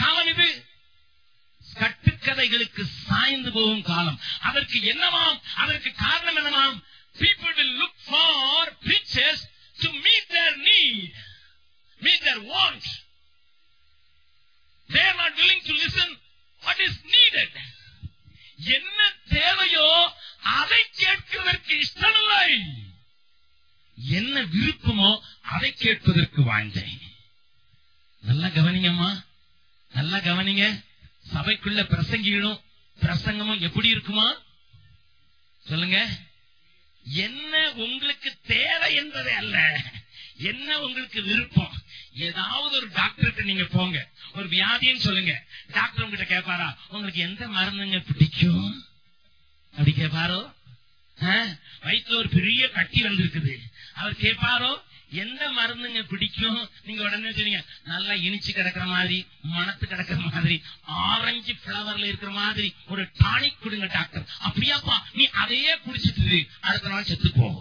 கடந்து போகும் காலம் அதற்கு என்னவாம் அதற்கு காரணம் என்னவாம் people will look for preachers to meet their need meet their want they are not willing to listen what is needed என்ன தேவையோ அதை கேட்கிறதற்கு இஷ்டமில்லை என்ன விருப்பமோ அதை கேட்பதற்கு வாழ்ந்தேன் நல்லா கவனிங்கம்மா நல்லா கவனிங்க சபைக்குள்ள பிரசங்கிகளும் பிரசங்கமும் எப்படி இருக்குமா சொல்லுங்க என்ன உங்களுக்கு தேவை என்பதே அல்ல என்ன உங்களுக்கு விருப்பம் ஏதாவது ஒரு டாக்டர்கிட்ட நீங்க போங்க ஒரு வியாதின்னு சொல்லுங்க டாக்டர் உங்ககிட்ட கேட்பாரா உங்களுக்கு எந்த மருந்துங்க பிடிக்கும் அப்படி கேட்பாரோ ஆ? வயித்துல ஒரு பெரிய கட்டி வந்திருக்குது அவர் கேட்பாரோ எந்த மருந்துங்க பிடிக்கும் நீங்க உடனே சொன்னீங்க நல்லா இனிச்சு கிடக்குற மாதிரி மணத்து கிடக்குற மாதிரி ஆரஞ்சு பிளவர்ல இருக்கிற மாதிரி ஒரு டானிக் கொடுங்க டாக்டர் அப்படியாப்பா நீ அதையே குடிச்சிட்டு இரு. அடுத்த நாள் செத்து போ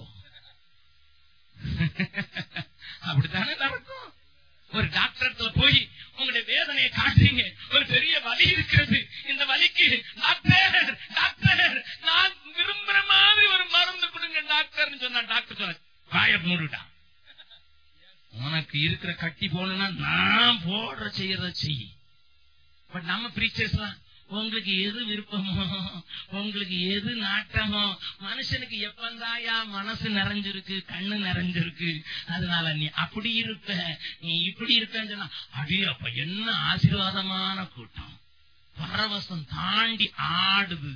அப்படித்தானே நடக்கும் ஒரு டாக்டர் போய் உங்களுடைய வேதனையை காட்டுறீங்க ஒரு பெரிய வலி இருக்கிறது இந்த வலிக்கு டாக்டர் டாக்டர் நான் விரும்புற மாதிரி ஒரு மருந்து கொடுங்க டாக்டர்னு சொன்னா டாக்டர் சொன்ன வாய மூடுடா உனக்கு இருக்கிற கட்டி போனா நான் போடுற செய்யறத செய் பட் நம்ம பிரீச்சர்ஸ்லாம் உங்களுக்கு எது விருப்பமோ உங்களுக்கு எது நாட்டமோ மனுஷனுக்கு எப்பந்தாயா மனசு நிறைஞ்சிருக்கு கண்ணு நிறைஞ்சிருக்கு அதனால நீ அப்படி இருப்ப நீ இப்படி இருப்பேன்னு சொன்னா அடி அப்ப என்ன ஆசீர்வாதமான கூட்டம் பரவசம் தாண்டி ஆடுது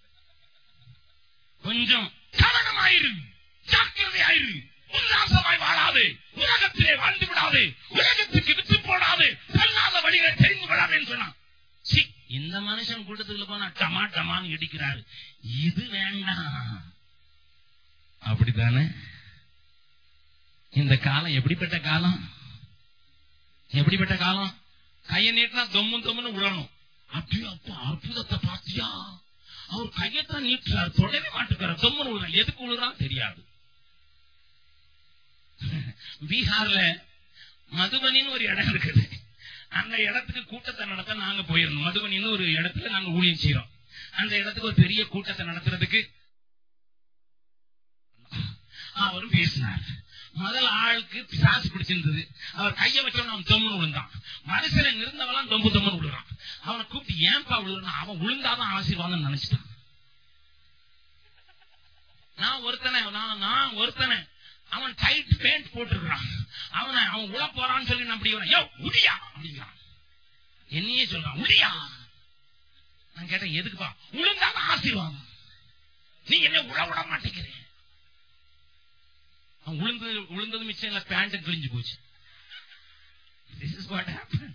கொஞ்சம் கவனமாயிரு ஜாக்கிரதையாயிரு உல்லாசமாய் வாழாது உலகத்திலே வாழ்ந்து விடாது உலகத்துக்கு விட்டு போடாது செல்லாத வழிகளை தெரிந்து விடாதுன்னு சொன்னான் சீ, இந்த மனுஷன் கூட்டத்துக்குள்ள போனா டமா டமான்னு இடிக்கிறாரு இது வேண்டாம் அப்படித்தானே இந்த காலம் எப்படிப்பட்ட காலம் எப்படிப்பட்ட காலம் கையை நீட்டினா தொம்மு தொம்முன்னு விழணும் அப்படியே அப்பா அற்புதத்தை பார்த்தியா அவர் கையத்தான் நீட்டுறாரு தொடவே மாட்டுக்கிறார் தொம்முன்னு விழுறான் எதுக்கு விழுறான் தெரியாது பீகார்ல மதுபனின்னு ஒரு இடம் இருக்குது அந்த இடத்துக்கு கூட்டத்தை நடத்த நாங்க போயிருந்தோம் மதுபனின்னு ஒரு இடத்துல நாங்க ஊழியம் செய்யறோம் அந்த இடத்துக்கு ஒரு பெரிய கூட்டத்தை நடத்துறதுக்கு அவரும் பேசினார் முதல் ஆளுக்கு பிசாசு பிடிச்சிருந்தது அவர் கைய வச்சவன் அவன் தொம்முன்னு விழுந்தான் மனுஷன் இருந்தவெல்லாம் தொம்பு தொம்முன்னு விழுறான் அவனை கூப்பிட்டு ஏன்பா விழுறான் அவன் விழுந்தாதான் ஆசீர்வாதம் நினைச்சிட்டான் நான் ஒருத்தனை நான் நான் ஒருத்தனை அவன் டைட் பேண்ட் போட்டுருக்கான் அவனை அவன் உள்ள போறான்னு சொல்லி நான் அப்படி இவனை, யோ உடியா அப்படிங்கிறான் என்னையே சொல்றான் உடியா நான் கேட்டேன் எதுக்குப்பா உளுந்தாதான் ஆசீர்வாதம் நீ என்ன உழ விட மாட்டேங்கிறேன் அவன் உளுந்து உளுந்தது மிச்சம் இல்ல பேண்ட் கிழிஞ்சு போச்சு திஸ் இஸ் வாட் ஹேப்பன்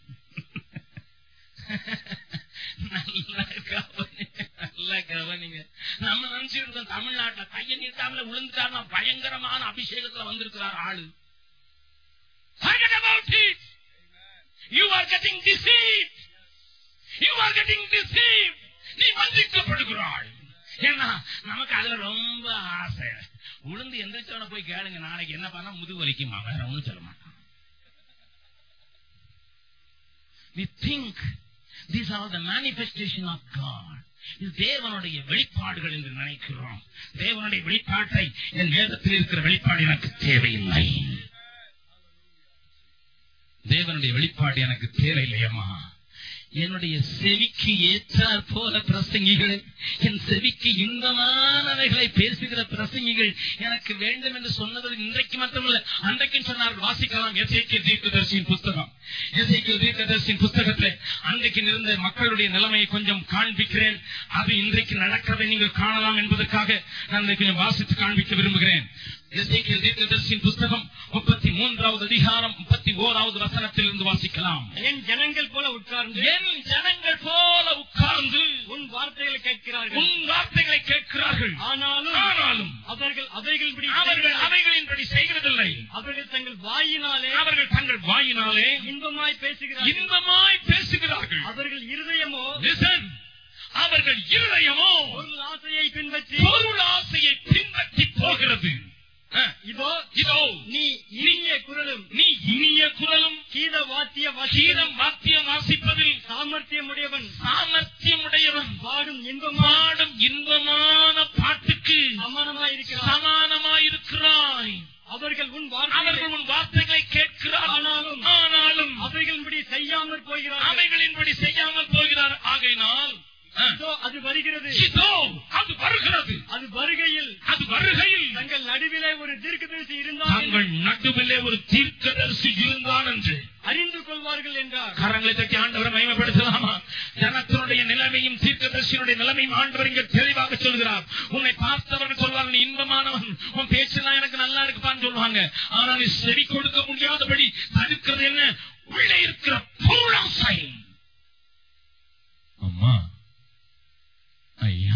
நல்லா கவனிங்க நல்லா கவனிங்க நம்ம நினைச்சிட்டு இருக்கோம் தமிழ்நாட்டுல கையை நீட்டாமல விழுந்துட்டாருன்னா பயங்கரமான அபிஷேகத்துல வந்திருக்கிறார் ஆளு Forget about it. You are getting deceived. You are getting deceived. நீ வஞ்சிக்கப்படுகிறாய் ஏன்னா நமக்கு அதுல ரொம்ப ஆசை உளுந்து எந்திரிச்சவன போய் கேளுங்க நாளைக்கு என்ன பண்ணா முதுகு வலிக்குமா வேற ஒண்ணும் சொல்ல மாட்டான் we think these are the manifestation of God இது தேவனுடைய வெளிப்பாடுகள் என்று நினைக்கிறோம் தேவனுடைய வெளிப்பாட்டை என் வேதத்தில் இருக்கிற வெளிப்பாடு எனக்கு தேவையில்லை தேவனுடைய வெளிப்பாடு எனக்கு தேவையில்லையம்மா என்னுடைய செவிக்கு ஏற்றார் போல பிரசங்கிகள் என் செவிக்கு இன்பமானவைகளை பேசுகிற பிரசங்கிகள் எனக்கு வேண்டும் என்று சொன்னது இன்றைக்கு மட்டுமல்ல அன்றைக்கும் சொன்னார்கள் வாசிக்கலாம் எசைக்கிய தீர்க்கதரிசியின் புஸ்தகம் எசைக்கிய தீர்க்கதரிசியின் புஸ்தகத்தில் அன்றைக்கு இருந்த மக்களுடைய நிலைமையை கொஞ்சம் காண்பிக்கிறேன் அது இன்றைக்கு நடக்கிறதை நீங்கள் காணலாம் என்பதற்காக நான் இதை கொஞ்சம் வாசித்து காண்பிக்க விரும்புகிறேன் எசேக்கியேல் தீர்க்கதரிசியின் புஸ்தகம் முப்பத்தி மூன்றாவது அதிகாரம் முப்பத்தி ஓராவது வசனத்தில் இருந்து வாசிக்கலாம் என் ஜனங்கள் போல உட்கார்ந்து என் ஜனங்கள் போல உட்கார்ந்து உன் வார்த்தைகளை கேட்கிறார்கள் உன் வார்த்தைகளை கேட்கிறார்கள் ஆனாலும் ஆனாலும் அவர்கள் அவைகளின்படி அவர்கள் செய்கிறதில்லை. அவைகளின்படி செய்கிறதில்லை அவர்கள் தங்கள் வாயினாலே அவர்கள் தங்கள் வாயினாலே இன்பமாய் பேசுகிறார்கள் இன்பமாய் பேசுகிறார்கள் அவர்கள் இருதயமோ Listen. அவர்கள் இருதயமோ பொருள் ஆசையை பின்பற்றி பொருள் ஆசையை பின்பற்றி போகிறது ஆ, இதோ இதோ நீ இனிய குரலும் நீ இனிய குரலும் கீத வாத்திய வசீதம் கீதம் வாத்தியம் வாசிப்பதில் சாமர்த்தியமுடையவன் சாமர்த்தியமுடையவன் பாடும் இன்பமா பாடும் இன்பமான பாட்டுக்கு சமானமாயிருக்கிறார் சமானமாயிருக்கிறாய் அவர்கள் உன் வார்த்தைகளை அவர்கள் உன் வார்த்தைகளை கேட்கிறார் ஆனாலும் ஆனாலும் அவைகளின்படி செய்யாமற் போகிறார்கள் அவைகளின்படி செய்யாமல் போகிறார் ஆகையினால் ஆ, இதோ அது வருகிறது இதோ அது வருகிறது அது வருகையில் அது வருகையில் தங்கள் நடுவிலே ஒரு தீர்க்கதரிசி இருந்தால் தங்கள் நடுவிலே ஒரு தீர்க்கதரிசி இருந்தான் என்று அறிந்து கொள்வார்கள் என்றார் கரங்களை தட்டி ஆண்டவரை மகிமைப்படுத்தலாமா ஜனத்தினுடைய நிலைமையும் தீர்க்கதரிசியினுடைய நிலைமையும் ஆண்டவர் இங்க தெளிவாக சொல்கிறார் உன்னை பார்த்தவர்கள் சொல்வார்கள் நீ இன்பமானவன் உன் பேச்செல்லாம் எனக்கு நல்லா இருக்குப்பான்னு சொல்லுவாங்க ஆனா நீ செவி கொடுக்க முடியாதபடி தடுக்கிறது என்ன உள்ளே இருக்கிற பூராசை அம்மா ஐயா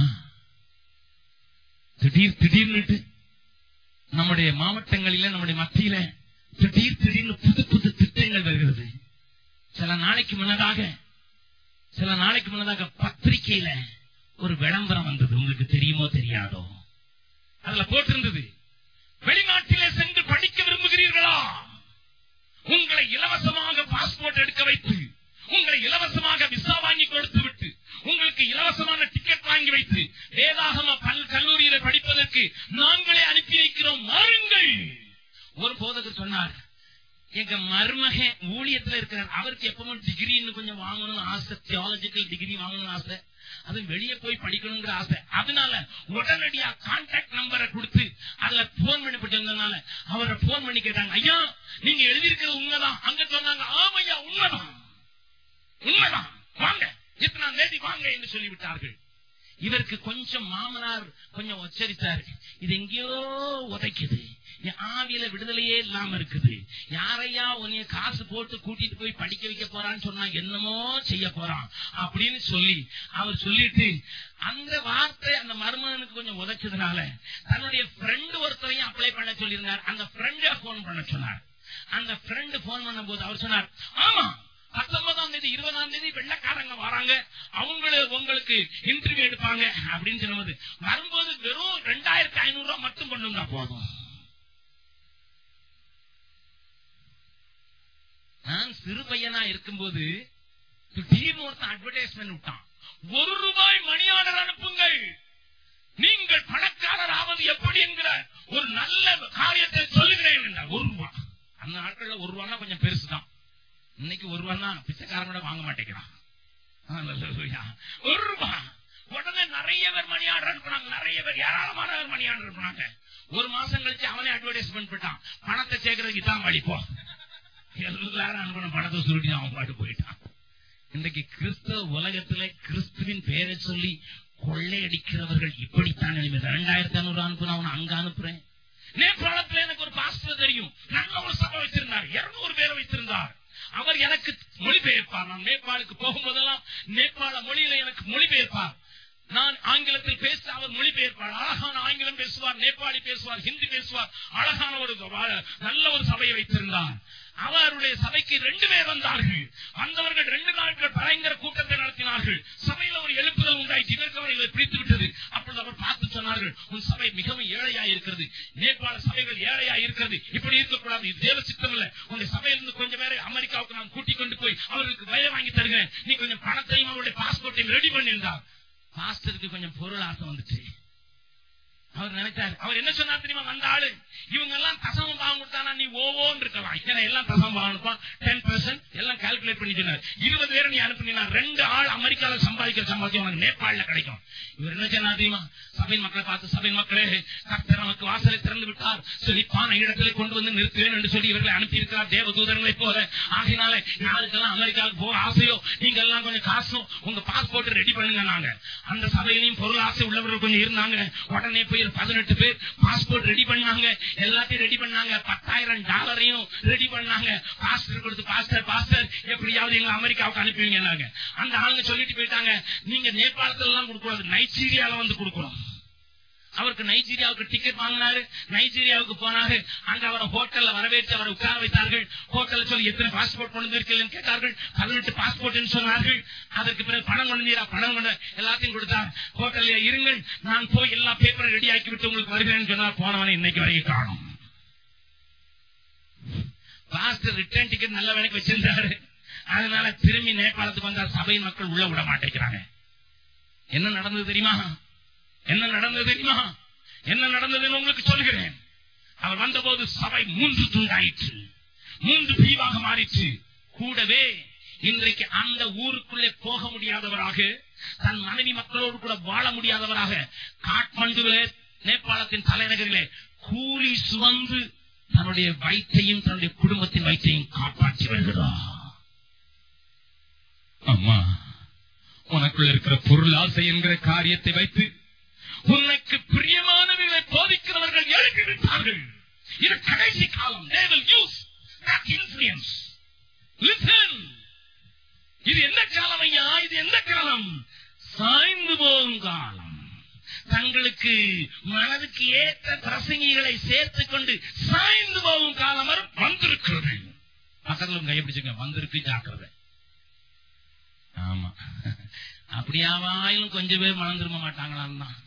திடீர் திடீர்னுட்டு நம்முடைய மாவட்டங்களில நம்முடைய மத்தியில திடீர் திடீர்னு புது புது திட்டங்கள் வருகிறது சில நாளைக்கு முன்னதாக சில நாளைக்கு முன்னதாக பத்திரிகையில ஒரு விளம்பரம் வந்தது உங்களுக்கு தெரியுமோ தெரியாதோ அதுல போட்டிருந்தது வெளிநாட்டிலே சென்று படிக்க விரும்புகிறீர்களா உங்களை இலவசமாக பாஸ்போர்ட் எடுக்க வைத்து உங்களை இலவசமாக விசா வாங்கி கொடுத்து விட்டு உங்களுக்கு இலவசமான டிக்கெட் வாங்கி வைத்து வேதாகம பல் கல்லூரியில படிப்பதற்கு நாங்களே அனுப்பி வைக்கிறோம் மாறுங்கள் ஒரு போதகர் சொன்னார் எங்க மருமக ஊழியத்துல இருக்கிறார் அவருக்கு எப்பவும் டிகிரின்னு கொஞ்சம் வாங்கணும்னு ஆசை தியாலஜிக்கல் டிகிரி வாங்கணும்னு ஆசை அது வெளியே போய் படிக்கணுங்கிற ஆசை அதனால உடனடியா கான்டாக்ட் நம்பரை கொடுத்து அதுல போன் பண்ணி போட்டிருந்ததுனால அவரை போன் பண்ணி கேட்டாங்க ஐயா நீங்க எழுதியிருக்கிறது உண்மைதான் அங்க சொன்னாங்க ஆமையா உண்மைதான் உண்மைதான் வாங்க இத்தனாம் தேதி வாங்க என்று சொல்லிவிட்டார்கள் இவருக்கு கொஞ்சம் மாமனார் கொஞ்சம் உச்சரித்தாரு இது எங்கேயோ உதைக்குது என் ஆவியில விடுதலையே இல்லாம இருக்குது யாரையா உன்னைய காசு போட்டு கூட்டிட்டு போய் படிக்க வைக்க போறான்னு சொன்னா என்னமோ செய்ய போறான் அப்படின்னு சொல்லி அவர் சொல்லிட்டு அந்த வார்த்தை அந்த மருமகனுக்கு கொஞ்சம் உதைச்சதுனால தன்னுடைய ஃப்ரெண்டு ஒருத்தரையும் அப்ளை பண்ண சொல்லியிருந்தார் அந்த ஃப்ரெண்ட போன் பண்ண சொன்னார் அந்த ஃப்ரெண்டு போன் பண்ணும்போது அவர் சொன்னார் ஆமா பத்தொன்பதாம் தேதி இருபதாம் தேதி வெள்ளக்காரங்க வராங்க அவங்கள உங்களுக்கு இன்டர்வியூ எடுப்பாங்க அப்படின்னு சொன்னது வரும்போது வெறும் ரெண்டாயிரத்தி ஐநூறு ரூபாய் மட்டும் கொண்டு வந்தா போதும் நான் சிறு பையனா இருக்கும்போது திடீர்னு ஒருத்தன் அட்வர்டைஸ்மெண்ட் விட்டான் ஒரு ரூபாய் மணி ஆர்டர் அனுப்புங்கள் நீங்கள் பணக்காரர் ஆவது எப்படி என்கிற ஒரு நல்ல காரியத்தை சொல்லுகிறேன் என்றார் ஒரு ரூபா அந்த நாட்கள்ல ஒரு ரூபான்னா கொஞ்சம் பெருசுதான் இன்னைக்கு ஒரு ரூபா தான் பிச்சைக்காரன் கூட வாங்க மாட்டேங்கிறான் ஹalleluya. ஒரு ரூபா உடனே நிறைய பேர் மணி ஆர்டர் அனுப்புனாங்க நிறைய பேர் ஏராளமானவர் மணி ஆர்டர் அனுப்புனாங்க ஒரு மாசம் கழிச்சு அவனே அட்வர்டைஸ்மெண்ட் பண்ணிட்டான் பணத்தை சேர்க்கறதுக்கு இதான் வழி போ எல்லாரும் அனுப்பின பணத்தை சுருட்டி அவன் பாட்டு போயிட்டான் இன்றைக்கு கிறிஸ்தவ உலகத்துல கிறிஸ்துவின் பெயரை சொல்லி கொள்ளையடிக்கிறவர்கள் இப்படித்தான் நினைவு ரெண்டாயிரத்தி ஐநூறு அனுப்புன அவன் அங்க அனுப்புறேன் நேபாளத்துல எனக்கு ஒரு பாஸ்டர் தெரியும் நல்ல ஒரு சபை வைத்திருந்தார் இருநூறு பேரை வைத்திருந்தார் அவர் எனக்கு மொழிபெயர்ப்பார் நான் நேபாளுக்கு போகும்போதெல்லாம் நேபாள மொழியில எனக்கு மொழிபெயர்ப்பார் நான் ஆங்கிலத்தில் பேச அவர் மொழிபெயர்ப்பார் அழகான ஆங்கிலம் பேசுவார் நேபாளி பேசுவார் ஹிந்தி பேசுவார் அழகான ஒரு வா- நல்ல ஒரு சபையை வைத்திருந்தார் அவருடைய சபைக்கு ரெண்டு பேர் வந்தார்கள் வந்தவர்கள் ரெண்டு நாட்கள் பயங்கர கூட்டத்தை நடத்தினார்கள் சபையில ஒரு எழுப்புதல் உண்டாயிற்று இதற்கு அவர்களை பிடித்து விட்டது அப்பொழுது அவர் பார்த்து சொன்னார்கள் உன் சபை மிகவும் ஏழையா இருக்கிறது நேபாள சபைகள் ஏழையா இருக்கிறது இப்படி இருக்கக்கூடாது இது தேவ சித்தம் இல்ல உங்க சபையிலிருந்து கொஞ்சம் பேரை அமெரிக்காவுக்கு நான் கூட்டிக் கொண்டு போய் அவர்களுக்கு வய வாங்கி தருகிறேன் நீ கொஞ்சம் பணத்தையும் அவருடைய பாஸ்போர்ட்டையும் ரெடி பண்ணியிருந்தார் பாஸ்டருக்கு கொஞ்சம் பொருள் ஆசை வந்துச்சு அவர் நினைச்சாரு அவர் என்ன சொன்னார் தெரியுமா வந்த ஆளு இவங்க எல்லாம் தசமம் பாகம் கொடுத்தானா நீ ஓவோன்னு இருக்கலாம் ஏன்னா எல்லாம் தசமம் பாகம் கொடுப்பான் டென் பெர்சென்ட் எல்லாம் கால்குலேட் பண்ணி சொன்னார் இருபது பேரை நீ அனுப்பினா ரெண்டு ஆள் அமெரிக்கால சம்பாதிக்கிற சம்பாதிக்கும் உனக்கு நேபாளில கிடைக்கும் இவர் என்ன சொன்னார் தெரியுமா சபையின் மக்களை பார்த்து சபையின் மக்களே கர்த்தர் நமக்கு வாசலை திறந்து விட்டார் செழிப்பான இடத்துல கொண்டு வந்து நிறுத்துவேன் என்று சொல்லி இவர்களை அனுப்பி இருக்கிறார் தேவ தூதர்களை போல ஆகினால யாருக்கெல்லாம் அமெரிக்காவுக்கு போக ஆசையோ நீங்க எல்லாம் கொஞ்சம் காசும் உங்க பாஸ்போர்ட் ரெடி பண்ணுங்க நாங்க அந்த சபையிலையும் பொருள் ஆசை உள்ளவர்கள் கொஞ்சம் இருந்தாங்க உடனே போய் பதினெட்டு பேர் பாஸ்போர்ட் ரெடி பண்ணாங்க எல்லாத்தையும் ரெடி பண்ணாங்க பத்தாயிரம் டாலரையும் ரெடி பண்ணாங்க பாஸ்டர் கொடுத்து பாஸ்டர் பாஸ்டர் எப்படியாவது எங்க அமெரிக்காவுக்கு அனுப்புவீங்க அந்த ஆளுங்க சொல்லிட்டு போயிட்டாங்க நீங்க நேபாளத்துல எல்லாம் கொடுக்கூடாது நைஜீரியால வந்து கொடுக்கணும் அவருக்கு நைஜீரியாவுக்கு டிக்கெட் வாங்கினாரு நைஜீரியாவுக்கு போனாரு அங்க அவரை ஹோட்டல்ல வரவேற்று அவரை உட்கார வைத்தார்கள் ஹோட்டல்ல சொல்லி எத்தனை பாஸ்போர்ட் கொண்டு வந்திருக்கீங்கன்னு கேட்டார்கள் பதினெட்டு பாஸ்போர்ட் சொன்னார்கள் அதற்கு பிறகு பணம் கொண்டு வந்தீரா பணம் கொண்டு எல்லாத்தையும் கொடுத்தார் ஹோட்டல்ல இருங்கள் நான் போய் எல்லா பேப்பரும் ரெடி ஆக்கி விட்டு உங்களுக்கு வருகிறேன்னு சொன்னார் போனவனை இன்னைக்கு வரைக்கும் காணும் பாஸ்டர் ரிட்டர்ன் டிக்கெட் நல்ல வேலைக்கு வச்சிருந்தாரு அதனால திரும்பி நேபாளத்துக்கு வந்தா சபை மக்கள் உள்ள விட மாட்டேங்கிறாங்க என்ன நடந்தது தெரியுமா என்ன நடந்தது தெரியுமா என்ன நடந்ததுன்னு உங்களுக்கு சொல்கிறேன் அவர் வந்தபோது சபை மூன்று துண்டாயிற்று மூன்று பிரிவாக மாறிற்று கூடவே இன்றைக்கு அந்த ஊருக்குள்ளே போக முடியாதவராக தன் மனைவி மக்களோடு கூட வாழ முடியாதவராக காட்மண்டுவிலே நேபாளத்தின் தலைநகரிலே கூலி சுமந்து தன்னுடைய வயிற்றையும் தன்னுடைய குடும்பத்தின் வயிற்றையும் காப்பாற்றி வருகிறார் அம்மா உனக்குள்ள இருக்கிற பொருளாசை என்கிற காரியத்தை வைத்து உனக்கு பிரியமானவர்களை போதிக்கிறவர்கள் எழுப்பிவிட்டார்கள் இது கடைசி காலம் they will use that influence listen இது என்ன காலம் ஐயா இது எந்த காலம் சாய்ந்து போகும் காலம் தங்களுக்கு மனதுக்கு ஏற்ற பிரசங்கிகளை சேர்த்துக் கொண்டு சாய்ந்து போகும் காலம் வரும் வந்திருக்கிறது பக்கத்துல உங்க கைப்பிடிச்சுங்க வந்திருக்கு ஜாக்கிரதை ஆமா அப்படியாவாயிலும் கொஞ்சம் பேர் மனம் திரும்ப மாட்டாங்களான்னு தான்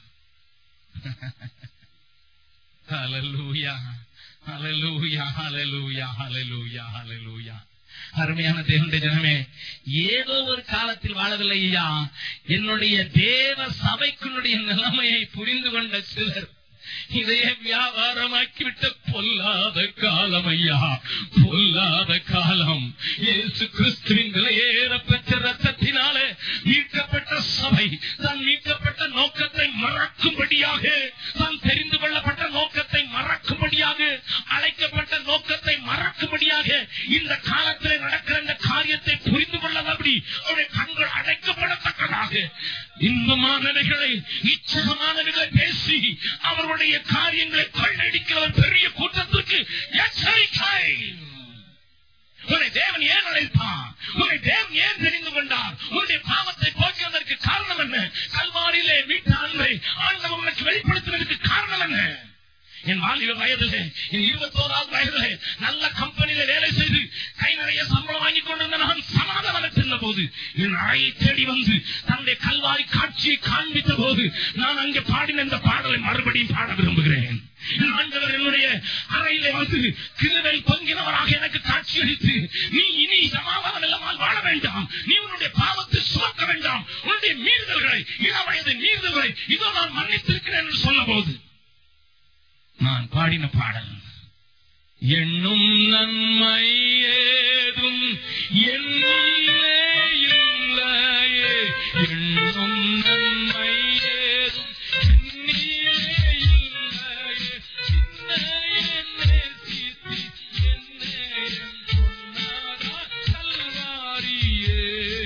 ஹalleluya ஹalleluya ஹalleluya ஹalleluya ஹalleluya அருமையான தேவனுடைய ஜனமே ஏதோ ஒரு காலத்தில் வாழவில்லை ஐயா என்னுடைய தேவ சபைக்குள்ளுடைய நிலைமையை புரிந்து கொண்ட சிலர் இதையே வியாபாரமாக்கிவிட்ட பொல்லாத காலம் ஐயா பொல்லாத காலம் இயேசு கிறிஸ்துவின் விலையேற பெற்ற ரத்தத்தினாலே மீட்கப்பட்ட சபை தான் மீட்கப்பட்ட நோக்கத்தை மறக்கும்படியாக தான் தெரிந்து கொள்ளப்பட்ட நோக்கத்தை மறக்கும்படியாக அழைக்கப்பட்ட நோக்கத்தை மறக்கும்படியாக இந்த காலத்தில் நடக்கிற இந்த காரியத்தை புரிந்து கொள்ளதபடி அவருடைய கண்கள் அடைக்கப்படத்தக்கதாக இன்பமானவைகளை இச்சகமானவைகளை பேசி அவருடைய காரியங்களை கொள்ளடிக்கிறவர் பெரிய கூட்டத்திற்கு எச்சரிக்கை உன்னை தேவன் ஏன் அழைத்தார் உன்னை தேவன் ஏன் தெரிந்து கொண்டார் உன்னுடைய பாவத்தை போக்குவதற்கு காரணம் என்ன கல்வாரியிலே மீட்ட அன்பை ஆண்டவர் உனக்கு வெளிப்படுத்துவதற்கு காரணம் என்ன என் வாலிப வயதிலே என் இருபத்தோராவது வயதிலே நல்ல கம்பெனியில வேலை செய்து கை நிறைய சம்பளம் வாங்கி கொண்டிருந்த நான் சமாதானம் சென்ற போது என் அறையை தேடி வந்து தன்னுடைய கல்வாரி காட்சியை காண்பித்த போது நான் அங்கே பாடின இந்த பாடலை மறுபடியும் பாட விரும்புகிறேன் என் ஆண்டவர் என்னுடைய அறையிலே வந்து கிருவை பொங்கினவராக எனக்கு காட்சி அளித்து நீ இனி சமாதானம் இல்லாமல் வாழ வேண்டாம் நீ உன்னுடைய பாவத்தை சுமக்க வேண்டாம் உன்னுடைய மீறுதல்களை இள வயது மீறுதல்களை இதோ நான் மன்னித்திருக்கிறேன் என்று சொல்ல போது நான் பாடின பாடல் எண்ணும் நன்மை ஏதும் என்னிலே இல்லையே எண்ணும் நன்மை ஏதும் என்னிலே இல்லையே சின்ன என்னை சீத்தி என்னை என் பொன்னாரா கல்வாரியே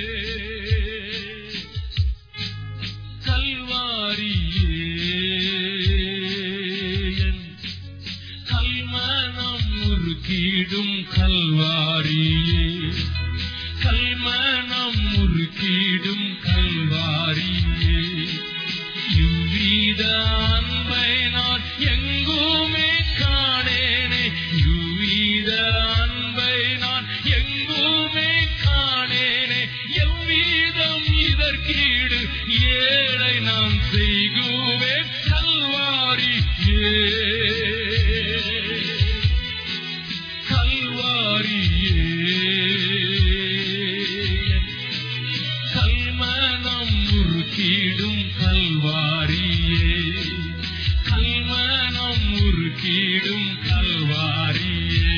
கல்வாரியே என் கல்மனம் முறுக்கிடும் கல்வாரியே கல்மனம் முறுக்கிடும் கல்வாரியே யுவீத அன்பை நான் எங்குமே காணேனே யுவீத அன்பை நான் எங்குமே காணேனே எவ்விதம் இதற்கீடு ஏழை நான் செய்குவேன் கல்வாரியே கல்வாரியே கல்மனம் முறுக்கிடும் கல்வாரியே கல்மனம் முறுக்கிடும் கல்வாரியே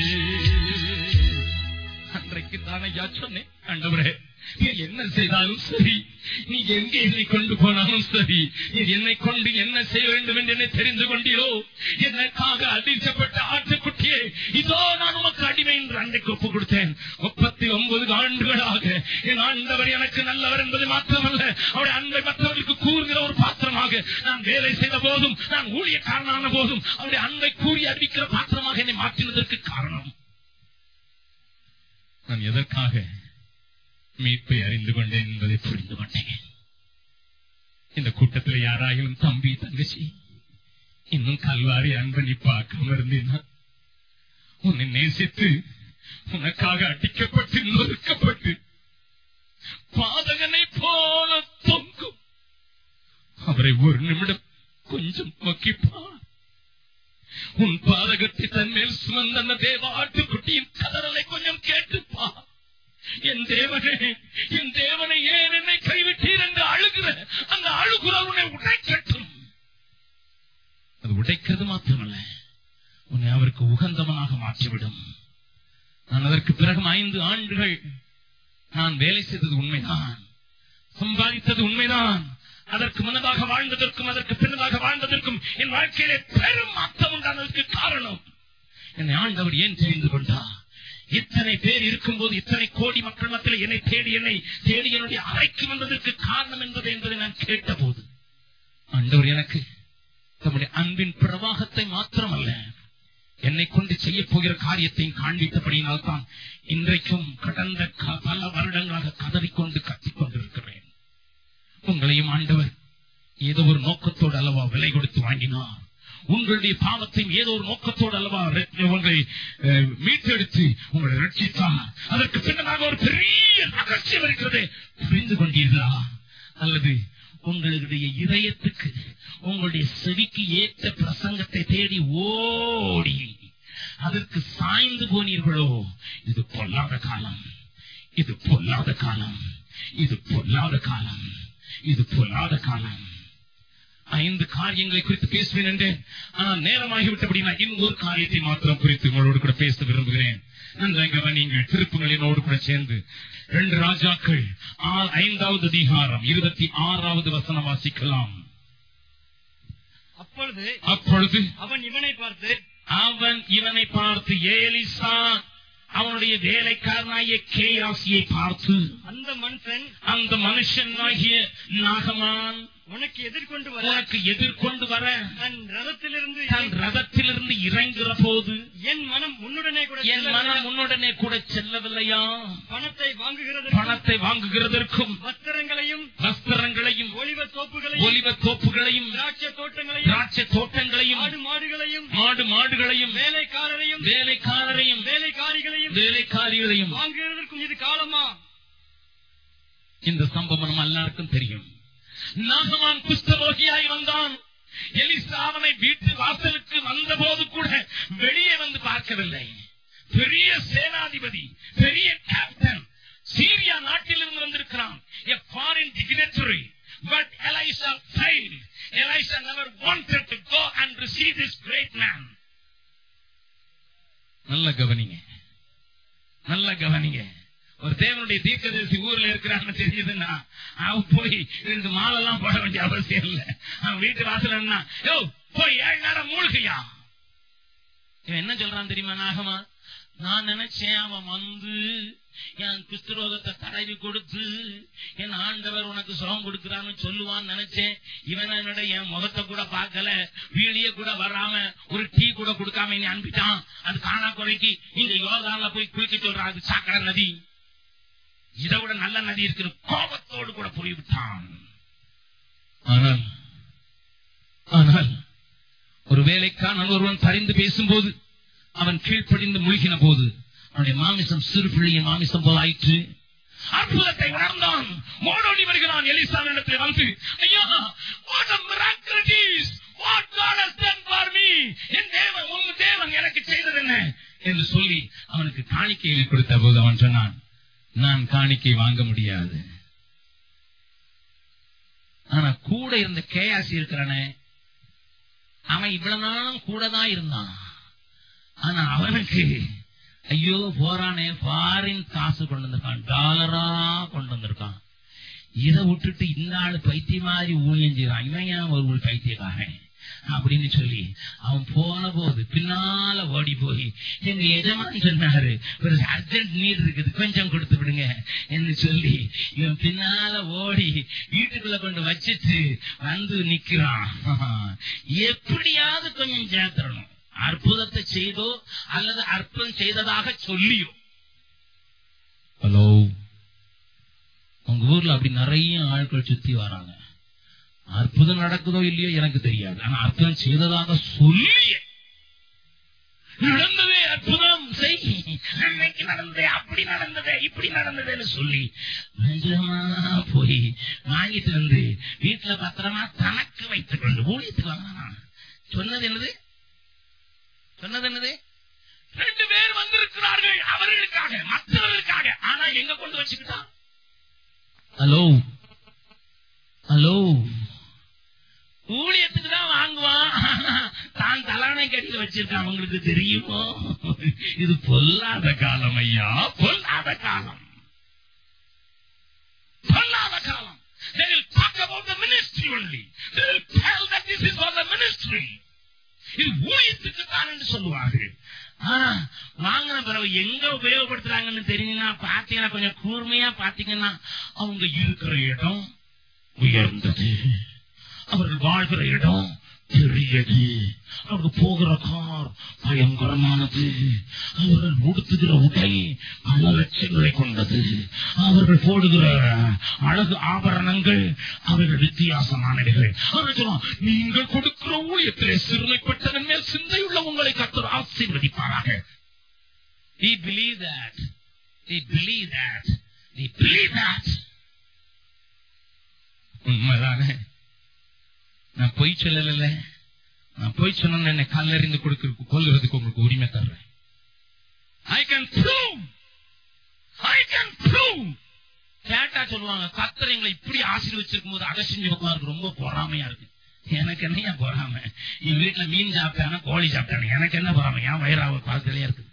அன்றைக்கு தானே யா சொன்னேன் ஆண்டவரே நீ என்ன செய்தாலும் சரி நீ எங்கே என்னை கொண்டு போனாலும் சரி நீ என்னை கொண்டு என்ன செய்ய வேண்டும் என்று என்னை தெரிந்து கொண்டீரோ எனக்காக அடிக்கப்பட்ட ஆட்டுக்குட்டியே இதோ நான் உமக்கு அடிமை என்று அன்றைக்கு ஒப்பு கொடுத்தேன் முப்பத்தி ஒன்பது ஆண்டுகளாக என் ஆண்டவர் எனக்கு நல்லவர் என்பது மாத்திரமல்ல அவருடைய அன்பை மற்றவர்களுக்கு கூறுகிற ஒரு பாத்திரமாக நான் வேலை செய்த போதும் நான் ஊழியக்காரனான போதும் அவருடைய அன்பை கூறி அறிவிக்கிற பாத்திரமாக என்னை மாற்றினதற்கு காரணம் நான் எதற்காக மீட்பை அறிந்து கொண்டேன் என்பதை புரிந்து கொண்டேன் இந்த கூட்டத்தில் யாராயிலும் தம்பி தங்கச்சி இன்னும் கல்வாரி அன்பை நீ பார்க்காம இருந்தீன்னா உன்னை நேசித்து உனக்காக அடிக்கப்பட்டு நொறுக்கப்பட்டு பாதகனை போல தொங்கும் அவரை ஒரு நிமிடம் கொஞ்சம் நோக்கிப்பார் உன் பாதகத்தை தன்மேல் சுமந்த அந்த தேவ ஆட்டுக்குட்டியின் கதறலை கொஞ்சம் கேட்டுப்பா என் தேவனே என் தேவனை ஏன் என்னை கைவிட்டீர் என்று அழுகிற அந்த அழுகுரல் உன்னை உடைக்கட்டும் அது உடைக்கிறது மாத்திரமல்ல உன்னை அவருக்கு உகந்தவனாக மாற்றிவிடும் நான் அதற்கு பிறகு ஐந்து ஆண்டுகள் நான் வேலை செய்தது உண்மைதான் சம்பாதித்தது உண்மைதான் அதற்கு முன்னதாக வாழ்ந்ததற்கும் அதற்கு பின்னதாக வாழ்ந்ததற்கும் என் வாழ்க்கையிலே பெரும் மாற்றம் உண்டானதற்கு காரணம் என்னை ஆண்டவர் ஏன் தெரிந்து கொண்டார் இத்தனை பேர் இருக்கும்போது இத்தனை கோடி மக்கள் மத்தியில் என்னை தேடி என்னை தேடி என்னுடைய அறைக்கு வந்ததற்கு காரணம் என்பது என்பதை நான் கேட்டபோது ஆண்டவர் எனக்கு தம்முடைய அன்பின் பிரவாகத்தை மாத்திரமல்ல என்னை கொண்டு செய்ய போகிற காரியத்தையும் காண்பித்தபடியினால் தான் இன்றைக்கும் கடந்த க- பல வருடங்களாக கதறிக்கொண்டு கத்திக் கொண்டிருக்கிறேன் உங்களையும் ஆண்டவர் ஏதோ ஒரு நோக்கத்தோடு அல்லவா விலை கொடுத்து வாங்கினார் உங்களுடைய பாவத்தையும் ஏதோ ஒரு நோக்கத்தோடு அல்லவா ரெ- உங்களை அஹ், மீட்டெடுத்து உங்களை ரட்சித்தார் அதற்கு பின்னதாக ஒரு பெரிய ரகசியம் இருக்கிறது புரிந்து கொண்டீர்களா அல்லது உங்களுடைய இதயத்துக்கு உங்களுடைய செவிக்கு ஏற்ற பிரசங்கத்தை தேடி ஓடி அதற்கு சாய்ந்து போனீர்களோ இது பொல்லாத காலம் இது பொல்லாத காலம் இது பொல்லாத காலம் இது பொல்லாத காலம் ஐந்து காரியங்களை குறித்து பேசுவேன் என்றேன் ஆனால் நேரமாகிவிட்டபடி நான் இன்னும் ஒரு காரியத்தை மாத்திரம் குறித்து உங்களோடு கூட பேச விரும்புகிறேன் நன்றாக நீங்கள் திருப்புங்கள் என்னோடு கூட சேர்ந்து ரெண்டு ராஜாக்கள் ஆ- ஐந்தாவது அதிகாரம் இருபத்தி ஆறாவது வசனம் வாசிக்கலாம் அப்பொழுது அப்பொழுது அவன் இவனை பார்த்து அவன் இவனை பார்த்து ஏலிசா அவனுடைய வேலைக்காரனாகிய கேயாசியை பார்த்து அந்த மனுஷன் அந்த மனுஷனாகிய நாகமான் உனக்கு எதிர்கொண்டு வர உனக்கு எதிர்கொண்டு வர தன் ரதத்திலிருந்து தன் ரதத்திலிருந்து இறங்குற போது என் மனம் உன்னுடனே கூட என் செல்லவில்லை. மனம் உன்னுடனே கூட செல்லவில்லையா பணத்தை வாங்குகிறது பணத்தை வாங்குகிறதற்கும் வஸ்திரங்களையும் வஸ்திரங்களையும் ஒளிவ தோப்புகளையும் ஒலிவ தோப்புகளையும் திராட்சை தோட்டங்களையும் திராட்சை தோட்டங்களையும் ஆடு மாடுகளையும் மாடு மாடுகளையும் வேலைக்காரரையும் வேலைக்காரரையும் வேலைக்காரிகளையும் வேலைக்காரிகளையும் வாங்குகிறதற்கும் இது காலமா இந்த சம்பவம் நம்ம எல்லாருக்கும் தெரியும் நாகமான் குஷ்டரோகியாய் வந்தான் எலிசா அவனை வீட்டு வாசலுக்கு வந்த போது கூட வெளியே வந்து பார்க்கவில்லை பெரிய சேனாதிபதி பெரிய கேப்டன் சீரியா நாட்டிலிருந்து வந்திருக்கிறான் a foreign dignitary but Elisha failed Elisha never wanted to go and receive this great man நல்ல கவனிங்க நல்ல கவனிங்க ஒரு தேவனுடைய தீர்க்கதரிசி ஊர்ல இருக்கிறான்னு தெரியுதுன்னா அவன் போய் ரெண்டு மாலெல்லாம் போட வேண்டிய அவசியம் இல்ல அவன் வீட்டு வாசல் யோ போய் ஏழு நேரம் மூழ்கையா இவன் என்ன சொல்றான் தெரியுமா நாகமா நான் நினைச்சேன் அவன் வந்து என் குஷ்டரோகத்தை தடவி கொடுத்து என் ஆண்டவர் உனக்கு சுகம் கொடுக்கிறான்னு சொல்லுவான்னு நினைச்சேன் இவன் என்னோட என் முகத்தை கூட பார்க்கல வீடியோ கூட வராம ஒரு டீ கூட கொடுக்காம நீ அனுப்பிட்டான் அது காணா குறைக்கு இங்க யோகால போய் குளிக்க சொல்றான் அது சாக்கடை நதி இதை விட நல்ல நதி இருக்கிற கோபத்தோடு கூட போய்விட்டான் ஆனால் ஆனால் ஒரு வேலைக்கான ஒருவன் பரிந்து பேசும்போது அவன் கீழ்ப்படிந்து முழுகின போது அவனுடைய மாமிசம் சிறு பிள்ளையின் மாமிசம் போல் ஆயிற்று அற்புதத்தை உணர்ந்தான் ஓடோடி வருகிறான் எலிசாவிடத்தில் வந்து ஐயா what a miracle it is what God has done for me என் தேவன் உங்க தேவன் எனக்கு செய்தது என்ன என்று சொல்லி அவனுக்கு காணிக்கையை கொடுத்த போது அவன் சொன்னான் நான் காணிக்கை வாங்க முடியாது ஆனா கூட இருந்த கேயாசி இருக்கிறானே அவன் இவ்வளவு நாளும் கூட தான் இருந்தான் ஆனா அவனுக்கு ஐயோ போறானே ஃபாரின் காசு கொண்டு வந்திருக்கான் டாலரா கொண்டு வந்திருக்கான் இதை விட்டுட்டு இந்த ஆளு பைத்திய மாதிரி ஊழியம் செய்யறான் இவன் ஏன் ஒரு பைத்தியக்காரன் அப்படின்னு சொல்லி அவன் போன போது பின்னால ஓடி போய் எங்க எஜமான் சொன்னாரு ஒரு அர்ஜென்ட் நீர் இருக்குது கொஞ்சம் கொடுத்து விடுங்க என்று சொல்லி இவன் பின்னால ஓடி வீட்டுக்குள்ள கொண்டு வச்சிட்டு வந்து நிக்கிறான் எப்படியாவது கொஞ்சம் சேர்த்துடணும் அற்புதத்தை செய்தோ அல்லது அற்புதம் செய்ததாக சொல்லியோ ஹலோ உங்க ஊர்ல அப்படி நிறைய ஆட்கள் சுத்தி வராங்க அற்புதம் நடக்குதோ இல்லையோ எனக்கு தெரியாது ஆனா அற்புதம் செய்ததாக சொல்லியே நடந்ததே அற்புதம் செய் அன்னைக்கு நடந்ததே அப்படி நடந்ததே இப்படி நடந்ததுன்னு சொல்லி கொஞ்சமா போய் வாங்கிட்டு வந்து வீட்டுல பத்திரமா தனக்கு வைத்துக் கொண்டு ஊழியத்துக்கு வாங்கினா சொன்னது என்னது சொன்னது என்னது ரெண்டு பேர் வந்திருக்கிறார்கள் அவர்களுக்காக மற்றவர்களுக்காக ஆனா எங்க கொண்டு வச்சுக்கிட்டா ஹலோ ஹலோ ஊழியத்துக்கு தான் வாங்குவான் தான் தலானை கட்டில வச்சிருக்கான் அவங்களுக்கு தெரியுமோ இது பொல்லாத காலம் ஐயா பொல்லாத காலம் பொல்லாத காலம் They will talk about the ministry only. They will tell that this is for the ministry. இது ஊழியத்துக்கு தான் என்று சொல்லுவார்கள் ஆனா வாங்கின பிறகு எங்க உபயோகப்படுத்துறாங்கன்னு தெரியுங்கன்னா பாத்தீங்கன்னா கொஞ்சம் கூர்மையா பாத்தீங்கன்னா அவங்க இருக்கிற இடம் உயர்ந்தது அவர்கள் வாழ்கிற இடம் பெரியது அவர்கள் போகிற கார் பயங்கரமானது அவர்கள் உடுத்துகிற உடை பல லட்சங்களை கொண்டது அவர்கள் போடுகிற அழகு ஆபரணங்கள் அவர்கள் வித்தியாசமானவைகள் அவர்கள் சொல்லுவாங்க, நீங்கள் கொடுக்கிற ஊழியத்திலே சிறுமைப்பட்டதன் மேல் சிந்தையுள்ள உங்களை கத்தர் ஆசீர்வதிப்பாராக He believe that. He believe that. He believe that. உண்மைதானே நான் பொய் சொல்லல நான் பொய் சொன்ன என்னை கல்லறிந்து கொடுக்க கொல்லுறதுக்கு உங்களுக்கு உரிமை தர்றேன் I can prove I can prove கேட்டா சொல்லுவாங்க கத்தர் எங்களை இப்படி ஆசீர்வச்சிருக்கும் போது அதை செஞ்சு உட்காருக்கு ரொம்ப பொறாமையா இருக்கு எனக்கு என்ன பொறாம என் வீட்டுல மீன் சாப்பிட்டானா கோழி சாப்பிட்டானே எனக்கு என்ன பொறாம என் வயிறாவ பார்த்துலயே இருக்குது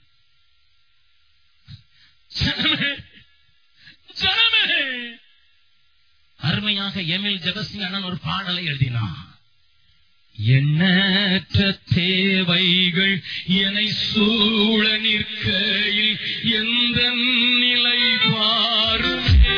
ஜனமே ஜனமே அருமையாக எமில் ஜெகசிங் அண்ணன் ஒரு பாடலை எழுதினார் எண்ணற்ற தேவைகள் என்னை சூழ நிற்கையில் எந்த நிலை பாருமே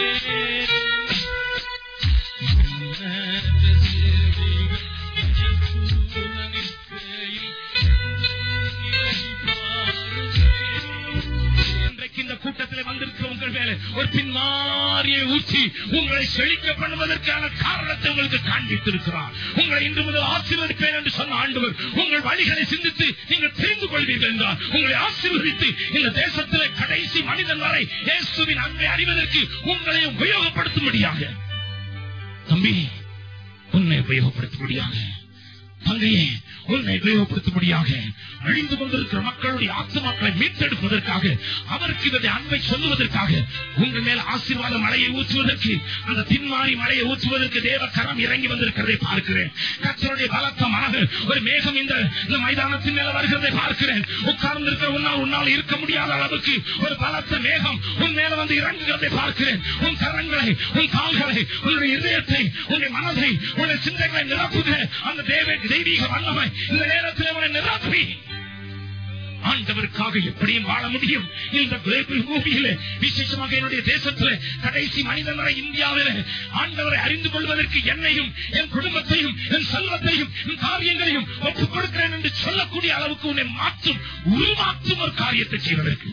எண்ணற்ற தேவைகள் என்னை சூழ நிற்கையில் எந்த நிலை பாருமே. இன்றைக்கு இந்த கூட்டத்தில் வந்திருக்கிற உங்கள் மேல ஒரு பின்மாரியை ஊற்றி உங்களை செழிக்க பண்ணுவதற்கான காரணத்தை உங்களுக்கு காண்பித்திருக்கிறார் உங்களை இன்று முதல் ஆசீர்வதிப்பேன் என்று சொன்ன ஆண்டவர் உங்கள் வழிகளை சிந்தித்து நீங்கள் தெரிந்து கொள்வீர்கள் என்றார் உங்களை ஆசீர்வதித்து இந்த தேசத்திலே கடைசி மனிதன் வரை இயேசுவின் அன்பை அறிவதற்கு உங்களை உபயோகப்படுத்தும்படியாக தம்பி உன்னை உபயோகப்படுத்தும்படியாக தங்கையே உன்னை உபயோகப்படுத்தும்படியாக அழிந்து கொண்டிருக்கிற மக்களுடைய ஆத்மாக்களை மீட்டெடுப்பதற்காக அவருக்கு இவருடைய அன்பை சொல்லுவதற்காக உங்கள் மேல் ஆசீர்வாத மழையை ஊற்றுவதற்கு அந்த பின்மாறி மழையை ஊற்றுவதற்கு தேவ கரம் இறங்கி வந்திருக்கிறதை பார்க்கிறேன் கத்தருடைய பலத்தமாக ஒரு மேகம் இந்த இந்த மைதானத்தின் மேல வருகிறதை பார்க்கிறேன் உட்கார்ந்து இருக்கிற உன்னால் உன்னால் இருக்க முடியாத அளவுக்கு ஒரு பலத்த மேகம் உன் மேல வந்து இறங்குகிறதை பார்க்கிறேன் உன் கரங்களை உன் கால்களை உன்னுடைய இதயத்தை உன்னுடைய மனதை உன்னுடைய சிந்தைகளை நிரப்புகிற அந்த தேவ தெய்வீக வல்லமை இந்த நேரத்தில் உன்னை நிரப்பி ஆண்டவருக்காக எப்படியும் வாழ முடியும் இந்த கிரேபிள் பூமியில விசேஷமாக என்னுடைய தேசத்துல கடைசி மனிதன் வரை இந்தியாவில ஆண்டவரை அறிந்து கொள்வதற்கு என்னையும் என் குடும்பத்தையும் என் செல்வத்தையும் என் காரியங்களையும் ஒப்புக் கொடுக்கிறேன் என்று சொல்லக்கூடிய அளவுக்கு உன்னை மாற்றும் உருமாற்றும் ஒரு காரியத்தை செய்வதற்கு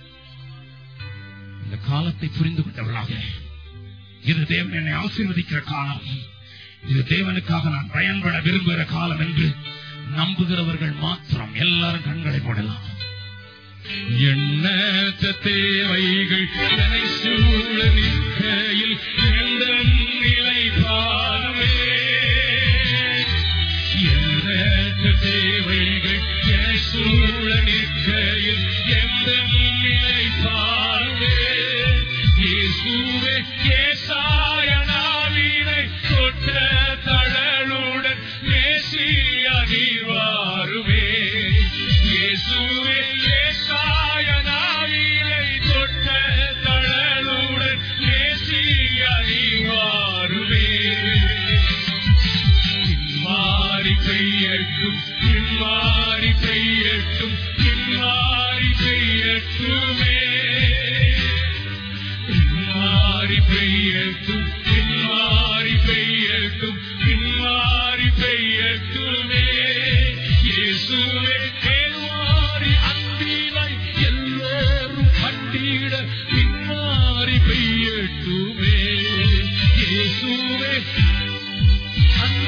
இந்த காலத்தை புரிந்து கொண்டவர்களாக இது தேவன் என்னை ஆசீர்வதிக்கிற காலம் இது தேவனுக்காக நான் பயன்பட விரும்புகிற காலம் என்று நம்புகிறவர்கள் மாத்திரம் எல்லாரும் கண்களை போடலாம் எண்ணற்ற தேவைகள் என்னை சூழ நிற்கையில் எந்த நிலை பாருமே எண்ணற்ற தேவைகள் என்னை சூழ நிற்கையில் எந்த நிலை பாருமே இயேசுவே ஏசாயனாவினை தொட்ட தழலுடன் பேசி அறிவாருமே இயேசுவே ஏசாயனாவினை தொட்ட தழலுடன் பேசி அறிவாருமே பின்மாறி பெய்யட்டும் பின்மாறி பெய்யட்டும் பின்மாறி பெய்யட்டுமே பின்மாறி பெய்யட்டும் பின்மாறி பெய்யட்டும் பின்மாறி பெய்யட்டுமே இயேசுவே தேவாரி அன்பினை எல்லோரும் கண்டிட பின்மாறி பெய்யட்டுமே இயேசுவே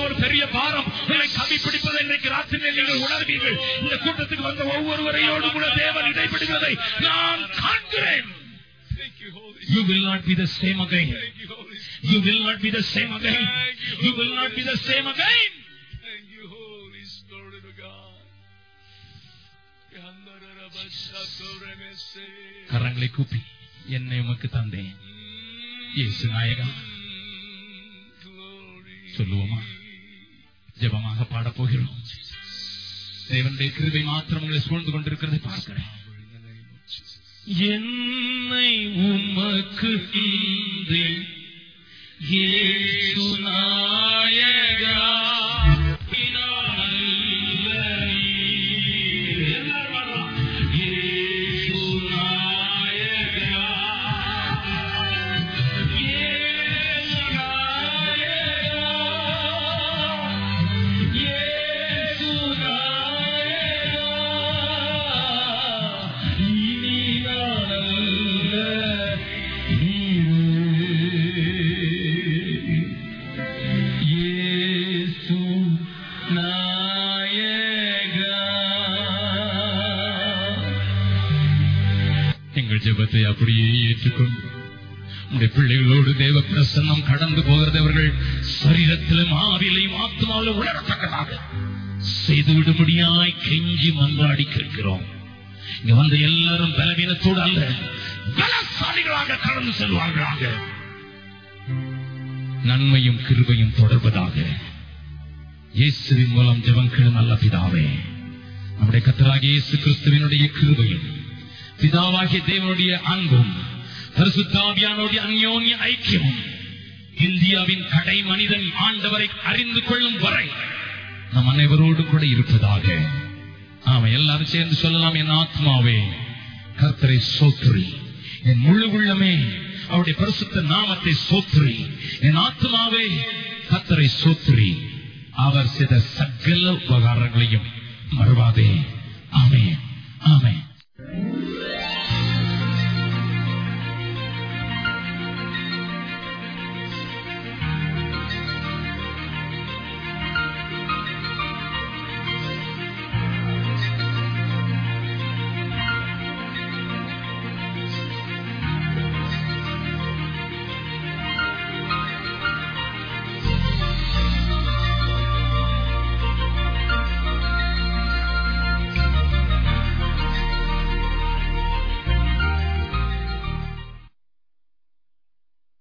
ஒரு பெரிய பாரம் உங்களை கவி பிடிப்பதை இன்றைக்கு ராத்திரியில் நீங்கள் உணர்வீர்கள் இந்த கூட்டத்துக்கு வந்த ஒவ்வொருவரையோடு கூட தேவன் இடைப்படுகிறதை நான் காண்கிறேன் You will not be the same again. You will not be the same again. You will not be the same again. Thank you, Holy Spirit of God. கரங்களை கூப்பி என்னை உமக்கு தந்தேன் இயேசு நாயகா சொல்லுவோமா ஜெபமாக பாடப் போகிறோம் தேவனுடைய கிருபை மாத்திரம் உங்களை சூழ்ந்து கொண்டிருக்கிறதை பார்க்கிறேன் என்னை உமக்கு தந்தேன் இயேசு நாயகா இயேசு நாயகா இயேசு நாயகா இயேசு நாயகா இனி நானல்ல இயேசு நாயகா எங்கள் ஜெபத்தை அப்படியே ஏற்றுக்கொண்டு உடைய பிள்ளைகளோடு தேவ பிரசன்னம் கடந்து போகிறது அவர்கள் சரீரத்திலும் ஆவிலையும் ஆத்மாவிலும் உணரத்தக்கதாக செய்துவிடும்படியாய் கெஞ்சி மன்றாடி கேட்கிறோம் இங்க வந்த எல்லாரும் பலவீனத்தோடு அல்ல பலசாலிகளாக கடந்து செல்வார்களாக நன்மையும் கிருபையும் தொடர்வதாக இயேசுவின் மூலம் ஜெபங்களும் நல்ல பிதாவே நம்முடைய கத்தராகிய இயேசு கிறிஸ்துவினுடைய கிருபையும் பிதாவாகிய தேவனுடைய அன்பும் பரிசுத்தாவியானுடைய அந்யோன்ய ஐக்கியமும் இந்தியாவின் கடை மனிதன் ஆண்டவரை அறிந்து கொள்ளும் வரை நம் அனைவரோடு கூட இருப்பதாக ஆமா எல்லாரும் சேர்ந்து சொல்லலாம் என் ஆத்மாவே கர்த்தரை சோத்ரி என் முழு உள்ளமே அவருடைய பரிசுத்த நாமத்தை சோத்ரி என் ஆத்மாவே கர்த்தரை சோத்ரி அவர் செய்த சகல உபகாரங்களையும் மறவாதே ஆமே ஆமே